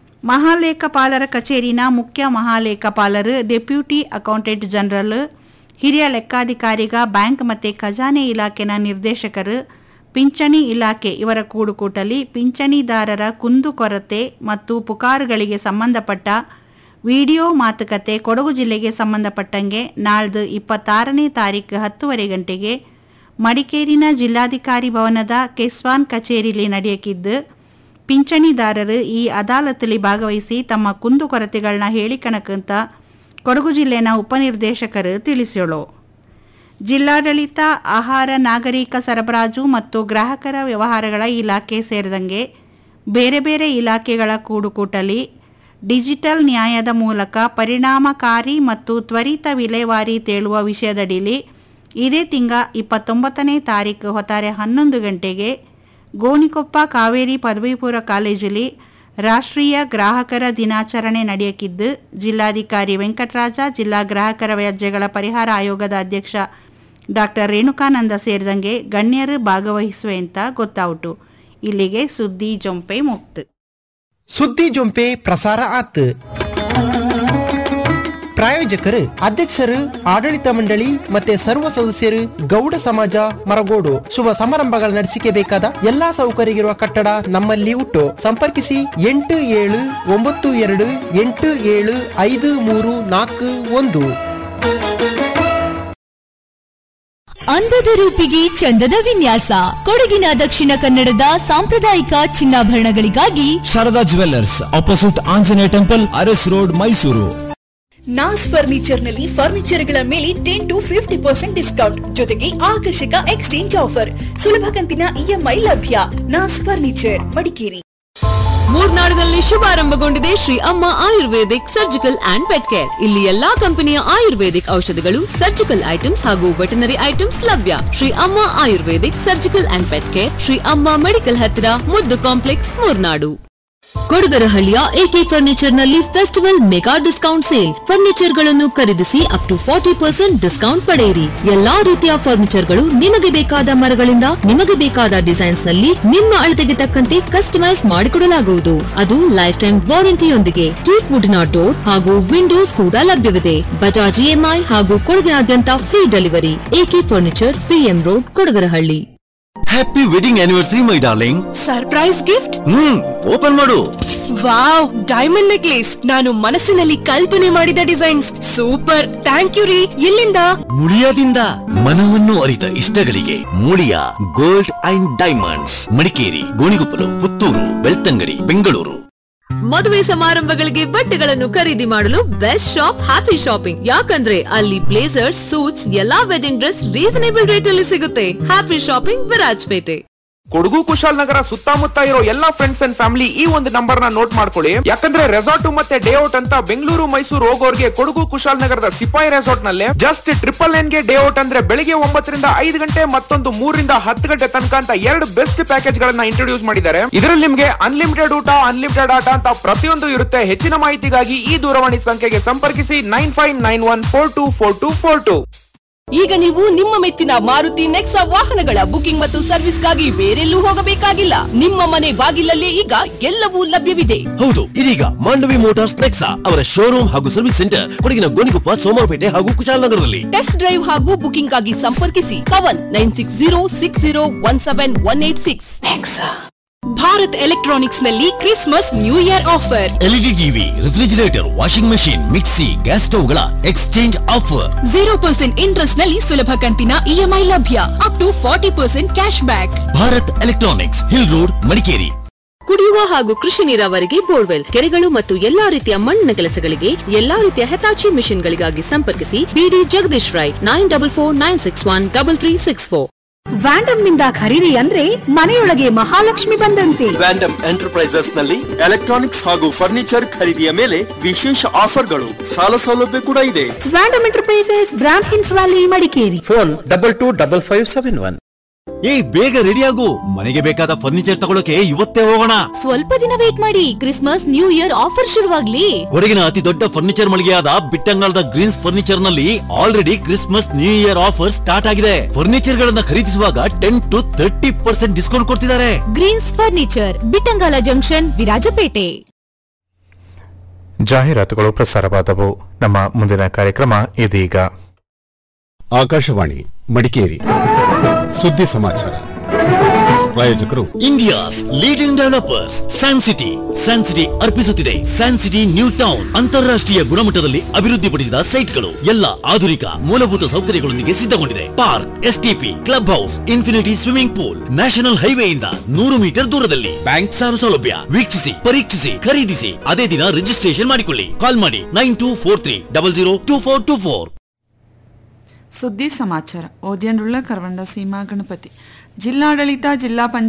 ಮಹಾಲೇಖಪಾಲರ ಕಚೇರಿನ ಮುಖ್ಯ ಮಹಾಲೇಖಪಾಲರು ಡೆಪ್ಯೂಟಿ ಅಕೌಂಟೆಂಟ್ ಜನರಲ್ ಹಿರಿಯ ಲೆಕ್ಕಾಧಿಕಾರಿಗ ಬ್ಯಾಂಕ್ ಮತ್ತು ಖಜಾನೆ ಇಲಾಖೆನ ನಿರ್ದೇಶಕರು ಪಿಂಚಣಿ ಇಲಾಖೆ ಇವರ ಕೂಡುಕೂಟಲಿ ಪಿಂಚಣಿದಾರರ ಕುಂದುಕೊರತೆ ಮತ್ತು ಪುಕಾರುಗಳಿಗೆ ಸಂಬಂಧಪಟ್ಟ ವಿಡಿಯೋ ಮಾತುಕತೆ ಕೊಡಗು ಜಿಲ್ಲೆಗೆ ಸಂಬಂಧಪಟ್ಟಂಗೆ ನಾಳ್ದು ಇಪ್ಪತ್ತಾರನೇ ತಾರೀಕು ಹತ್ತುವರೆ ಗಂಟೆಗೆ ಮಡಿಕೇರಿನ ಜಿಲ್ಲಾಧಿಕಾರಿ ಭವನದ ಕೆಸ್ವಾನ್ ಕಚೇರಿಲಿ ನಡೆಯಕಿದ್ದು ಪಿಂಚಣಿದಾರರು ಈ ಅದಾಲತ್ಲಿ ಭಾಗವಹಿಸಿ ತಮ್ಮ ಕುಂದುಕೊರತೆಗಳನ್ನ ಹೇಳಿಕಣಕ್ಕಂತ ಕೊಡಗು ಜಿಲ್ಲೆನ ಉಪನಿರ್ದೇಶಕರು ತಿಳಿಸ್ಯೋಳು ಜಿಲ್ಲಾಡಳಿತ ಆಹಾರ ನಾಗರಿಕ ಸರಬರಾಜು ಮತ್ತು ಗ್ರಾಹಕರ ವ್ಯವಹಾರಗಳ ಇಲಾಖೆ ಸೇರಿದಂಗೆ ಬೇರೆ ಬೇರೆ ಇಲಾಖೆಗಳ ಕೂಡುಕೂಟಲಿ ಡಿಜಿಟಲ್ ನ್ಯಾಯದ ಮೂಲಕ ಪರಿಣಾಮಕಾರಿ ಮತ್ತು ತ್ವರಿತ ವಿಲೇವಾರಿ ತೇಳುವ ವಿಷಯದಡಿಲಿ ಇದೇ ತಿಂಗ ಇಪ್ಪತ್ತೊಂಬತ್ತನೇ ತಾರೀಕು ಹೊತ್ತಾರೆ ಹನ್ನೊಂದು ಗಂಟೆಗೆ ಗೋಣಿಕೊಪ್ಪ ಕಾವೇರಿ ಪದವಿ ಪೂರ್ವ ಕಾಲೇಜಲ್ಲಿ ರಾಷ್ಟ್ರೀಯ ಗ್ರಾಹಕರ ದಿನಾಚರಣೆ ನಡೆಯಕಿದ್ದು ಜಿಲ್ಲಾಧಿಕಾರಿ ವೆಂಕಟರಾಜ ಜಿಲ್ಲಾ ಗ್ರಾಹಕರ ವ್ಯಾಜ್ಯಗಳ ಪರಿಹಾರ ಆಯೋಗದ ಅಧ್ಯಕ್ಷ ಡಾಕ್ಟರ್ ರೇಣುಕಾನಂದ ಸೇರಿದಂಗೆ ಗಣ್ಯರು ಭಾಗವಹಿಸುವೆ ಅಂತ ಗೊತ್ತಾಯಿತು ಇಲ್ಲಿಗೆ ಸುದ್ದಿ ಜೊಂಪೆ ಮುಕ್ತು ಸುದ್ದಿ ಜೊಂಪೆ ಪ್ರಸಾರ ಆತ್ ಪ್ರಾಯೋಜಕರು ಅಧ್ಯಕ್ಷರು ಆಡಳಿತ ಮಂಡಳಿ ಮತ್ತೆ ಸರ್ವ ಸದಸ್ಯರು ಗೌಡ ಸಮಾಜ ಮರಗೋಡು ಶುಭ ಸಮಾರಂಭಗಳ ನಡೆಸಿಕೆ ಬೇಕಾದ ಎಲ್ಲಾ ಸೌಕರ್ಯವಿರುವ ಕಟ್ಟಡ ನಮ್ಮಲ್ಲಿ ಉಂಟು ಸಂಪರ್ಕಿಸಿ ಎಂಟು ಏಳು ಒಂಬತ್ತು ಎರಡು ಎಂಟು ಏಳು ಐದು ಮೂರು ನಾಲ್ಕು ಒಂದು ಅಂದದ ರೂಪಿಗೆ ಚಂದದ ವಿನ್ಯಾಸ ಕೊಡಗಿನ ದಕ್ಷಿಣ ಕನ್ನಡದ ಸಾಂಪ್ರದಾಯಿಕ ಚಿನ್ನಾಭರಣಗಳಿಗಾಗಿ Sharada jewellers opposite Anjaneya temple Aras road Mysuru ನಾಸ್ ಫರ್ನಿಚರ್ ನಲ್ಲಿ ಫರ್ನಿಚರ್ಗಳ ಮೇಲೆ ten to fifty percent discount ಜೊತೆಗೆ ಆಕರ್ಷಕ ಎಕ್ಸ್ಚೇಂಜ್ ಆಫರ್ ಸುಲಭ ಕಂತಿನ ಇಎಂಐ ಲಭ್ಯ ನಾಸ್ ಫರ್ನಿಚರ್ ಮಡಿಕೇರಿ ಮೂರ್ನಾಡಿನಲ್ಲಿ ಶುಭಾರಂಭಗೊಂಡಿದೆ Shri Amma ayurvedic surgical and pet care ಇಲ್ಲಿ ಎಲ್ಲಾ ಕಂಪನಿಯ ಆಯುರ್ವೇದಿಕ್ ಔಷಧಿಗಳು ಸರ್ಜಿಕಲ್ ಐಟಮ್ಸ್ ಹಾಗೂ ವೆಟನರಿ ಐಟಮ್ಸ್ ಲಭ್ಯ Shri Amma ayurvedic surgical and pet care Shri Amma medical ಹತ್ತಿರ ಮುದ್ದು ಕಾಂಪ್ಲೆಕ್ಸ್ ಮೂರ್ನಾಡು ಕೊಡಗರಹಳ್ಳಿಯ ಎಕೆ ಫರ್ನಿಚರ್ ನಲ್ಲಿ festival mega discount sale furniture ಗಳನ್ನು ಖರೀದಿಸಿ up to forty percent discount ಪಡೆಯಿರಿ ಎಲ್ಲಾ ರೀತಿಯ ಫರ್ನಿಚರ್ ಗಳು ನಿಮಗೆ ಬೇಕಾದ ಮರಗಳಿಂದ ನಿಮಗೆ ಬೇಕಾದ ಡಿಸೈನ್ಸ್ ನಲ್ಲಿ ನಿಮ್ಮ ಅಳತೆಗೆ ತಕ್ಕಂತೆ ಕಸ್ಟಮೈಸ್ ಮಾಡಿಕೊಡಲಾಗುವುದು ಅದು ಲೈಫ್ ಟೈಮ್ ವಾರಂಟಿಯೊಂದಿಗೆ ಟೀಕ್ ವುಡ್ನ ಡೋರ್ ಹಾಗೂ ವಿಂಡೋಸ್ ಕೂಡ ಲಭ್ಯವಿದೆ ಬಜಾಜ್ ಇಎಂಐ ಹಾಗೂ ಕೊಡಗಿನಾದ್ಯಂತ free delivery AK furniture PM road Kodagarahalli happy wedding anniversary my darling surprise gift hmm open ಮಾಡು ವಾವ್ ಡೈಮಂಡ್ ನೆಕ್ಲೇಸ್ ನಾನು ಮನಸ್ಸಿನಲ್ಲಿ ಕಲ್ಪನೆ ಮಾಡಿದ ಡಿಸೈನ್ಸ್ ಸೂಪರ್ ಥ್ಯಾಂಕ್ ಯು ರೀ ಎಲ್ಲಿಂದ ಮುಳಿಯಾದಿಂದ ಮನವನ್ನು ಅರಿತ ಇಷ್ಟಗಳಿಗೆ Muliya gold and diamonds Madikeri Gonikoppalu Puttur Belthangady Bengaluru ಮದುವೆ ಸಮಾರಂಭಗಳಿಗೆ ಬಟ್ಟೆಗಳನ್ನು ಖರೀದಿ ಮಾಡಲು ಬೆಸ್ಟ್ ಶಾಪ್ ಹ್ಯಾಪಿ ಶಾಪಿಂಗ್ ಯಾಕಂದ್ರೆ ಅಲ್ಲಿ ಬ್ಲೇಸರ್ಸ್ ಸೂಟ್ಸ್ ಎಲ್ಲಾ ವೆಡ್ಡಿಂಗ್ ಡ್ರೆಸ್ ರೀಸನೇಬಲ್ ರೇಟ್ ಅಲ್ಲಿ ಸಿಗುತ್ತೆ ಹ್ಯಾಪಿ ಶಾಪಿಂಗ್ ವಿರಾಜ್ಪೇಟೆ ಕೊಡಗು ಕುಶಾಲನಗರ ಸುತ್ತಮುತ್ತ ಇರೋ ಎಲ್ಲಾ ಫ್ರೆಂಡ್ಸ್ ಅಂಡ್ ಫ್ಯಾಮಿಲಿ ಈ ಒಂದು ನಂಬರ್ ನ ನೋಟ್ ಮಾಡ್ಕೊಳ್ಳಿ ಯಾಕಂದ್ರೆ ರೆಸಾರ್ಟ್ ಮತ್ತೆ ಡೇ ಔಟ್ ಅಂತ ಬೆಂಗಳೂರು ಮೈಸೂರು ಹೋಗೋರ್ಗೆ ಕೊಡಗು ಕುಶಾಲನಗರದ ಸಿಪಾಯಿ ರೆಸಾರ್ಟ್ ನಲ್ಲಿ ಜಸ್ಟ್ ಟ್ರಿಪಲ್ ನೈನ್ ಗೆ ಡೇ ಔಟ್ ಅಂದ್ರೆ ಬೆಳಿಗ್ಗೆ ಒಂಬತ್ತರಿಂದ ಐದು ಗಂಟೆ ಮತ್ತೊಂದು ಮೂರರಿಂದ ಹತ್ತು ಗಂಟೆ ತನಕ ಅಂತ ಎರಡು ಬೆಸ್ಟ್ ಪ್ಯಾಕೇಜ್ ಗಳನ್ನ ಇಂಟ್ರೊಡ್ಯೂಸ್ ಮಾಡಿದ್ದಾರೆ ಇದರಲ್ಲಿ ನಿಮ್ಗೆ ಅನ್ಲಿಮಿಟೆಡ್ ಊಟ ಅನ್ಲಿಮಿಟೆಡ್ ಆಟ ಅಂತ ಪ್ರತಿಯೊಂದು ಇರುತ್ತೆ ಹೆಚ್ಚಿನ ಮಾಹಿತಿಗಾಗಿ ಈ ದೂರವಾಣಿ ಸಂಖ್ಯೆಗೆ ಸಂಪರ್ಕಿಸಿ nine five nine one four two four two four two ಈಗ ನೀವು ನಿಮ್ಮ ಮೆಚ್ಚಿನ ಮಾರುತಿ ನೆಕ್ಸಾ ವಾಹನಗಳ ಬುಕಿಂಗ್ ಮತ್ತು ಸರ್ವಿಸ್ಗಾಗಿ ಬೇರೆಲ್ಲೂ ಹೋಗಬೇಕಾಗಿಲ್ಲ ನಿಮ್ಮ ಮನೆ ಬಾಗಿಲಲ್ಲೇ ಈಗ ಎಲ್ಲವೂ ಲಭ್ಯವಿದೆ ಹೌದು ಇದೀಗ ಮಾಂಡವಿ ಮೋಟಾರ್ಸ್ ನೆಕ್ಸಾ ಅವರ ಶೋರೂಮ್ ಹಾಗೂ ಸರ್ವಿಸ್ ಸೆಂಟರ್ ಕೊಡಗಿನ ಗೋಣಿಕೊಪ್ಪ ಸೋಮವಾರಪೇಟೆ ಹಾಗೂ ಕುಶಾಲನಗರದಲ್ಲಿ ಟೆಸ್ಟ್ ಡ್ರೈವ್ ಹಾಗೂ ಬುಕಿಂಗ್ ಆಗಿ ಸಂಪರ್ಕಿಸಿ Pavan nine six zero six zero one seven one eight six Bharat electronics ನಲ್ಲಿ Christmas new year offer LED TV refrigerator washing machine mixie gas ಸ್ಟವ್ಗಳ exchange offer zero percent interest ನಲ್ಲಿ ಸುಲಭ ಕಂತಿನ ಇಎಂಐ ಲಭ್ಯ up to forty percent cash back Bharat electronics hill road Madikeri ಕುಡಿಯುವ ಹಾಗೂ ಕೃಷಿ ನೀರಾವರಿಗೆ ಬೋರ್ವೆಲ್ ಕೆರೆಗಳು ಮತ್ತು ಎಲ್ಲಾ ರೀತಿಯ ಮಣ್ಣಿನ ಕೆಲಸಗಳಿಗೆ ಎಲ್ಲಾ ರೀತಿಯ ಹೆತಾಚಿ ಮಿಷನ್ಗಳಿಗಾಗಿ ಸಂಪರ್ಕಿಸಿ ಬಿಡಿ Jagadish Rai nine double four nine six one double three six four Vandam ನಿಂದ ಖರೀದಿ ಅಂದ್ರೆ ಮನೆಯೊಳಗೆ ಮಹಾಲಕ್ಷ್ಮಿ ಬಂದಂತೆ ವ್ಯಾಂಡಮ್ ಎಂಟರ್ಪ್ರೈಸಸ್ ನಲ್ಲಿ ಎಲೆಕ್ಟ್ರಾನಿಕ್ಸ್ ಹಾಗೂ ಫರ್ನಿಚರ್ ಖರೀದಿಯ ಮೇಲೆ ವಿಶೇಷ ಆಫರ್ಗಳು ಸಾಲ ಸೌಲಭ್ಯ ಕೂಡ ಇದೆ ವ್ಯಾಂಡಮ್ ಎಂಟರ್ಪ್ರೈಸಸ್ ಬ್ರಾಂಡ್ ಹಿನ್ಸ್ valley Madikeri phone double two double five seven one ಏ ಬೇಗ ರೆಡಿ ಆಗು ಮನೆಗೆ ಬೇಕಾದ ಫರ್ನಿಚರ್ ತಗೊಳಕ್ಕೆ ಇವತ್ತೇ ಹೋಗೋಣ ಸ್ವಲ್ಪ ದಿನ ವೇಟ್ ಮಾಡಿ ಕ್ರಿಸ್ಮಸ್ ನ್ಯೂ ಇಯರ್ ಆಫರ್ ಶುರುವಾಗ್ಲಿ ಕೊಡಗಿನ ಅತಿ ದೊಡ್ಡ ಫರ್ನಿಚರ್ ಮಳಿಗೆಯಾದ ಬಿಟ್ಟಂಗಾಲದ ಗ್ರೀನ್ಸ್ ಫರ್ನಿಚರ್ ನಲ್ಲಿ already Christmas new year offer start ಆಗಿದೆ ಫರ್ನಿಚರ್ ಗಳನ್ನ ಖರೀದಿಸುವಾಗ ten to thirty percent discount ಕೊಡ್ತಿದ್ದಾರೆ greens furniture Bittangala junction Virajpet ಜಾಹೀರಾತುಗಳು ಪ್ರಸಾರವಾದವು ನಮ್ಮ ಮುಂದಿನ ಕಾರ್ಯಕ್ರಮ ಇದೀಗ ಆಕಾಶವಾಣಿ ಮಡಿಕೇರಿ ಸುದ್ದಿ ಸಮಾಚಾರ ಪ್ರಾಯೋಜಕರು India's leading developers san city san city ಅರ್ಪಿಸುತ್ತಿದೆ ಸ್ಯಾನ್ ಸಿಟಿ ನ್ಯೂ ಟೌನ್ ಅಂತಾರಾಷ್ಟ್ರೀಯ ಗುಣಮಟ್ಟದಲ್ಲಿ ಅಭಿವೃದ್ಧಿಪಡಿಸಿದ ಸೈಟ್ಗಳು ಎಲ್ಲ ಆಧುನಿಕ ಮೂಲಭೂತ ಸೌಕರ್ಯಗಳೊಂದಿಗೆ ಸಿದ್ಧಗೊಂಡಿದೆ park STP club house infinity swimming pool national ಹೈವೇಯಿಂದ ನೂರು ಮೀಟರ್ ದೂರದಲ್ಲಿ ಬ್ಯಾಂಕ್ ಸಾಲ ಸೌಲಭ್ಯ ವೀಕ್ಷಿಸಿ ಪರೀಕ್ಷಿಸಿ ಖರೀದಿಸಿ ಅದೇ ದಿನ ರಿಜಿಸ್ಟ್ರೇಷನ್ ಮಾಡಿಕೊಳ್ಳಿ ಕಾಲ್ ಮಾಡಿ nine two four three double zero two four two four ಸುದ್ದಿ ಸಮಾಚಾರ ಓದ್ಯಂಡುಳ್ಳ ಕರವಂಡ ಸೀಮಾ ಗಣಪತಿ ಜಿಲ್ಲಾಡಳಿತ ಜಿಲ್ಲಾ ಪಂಚಾಯತ್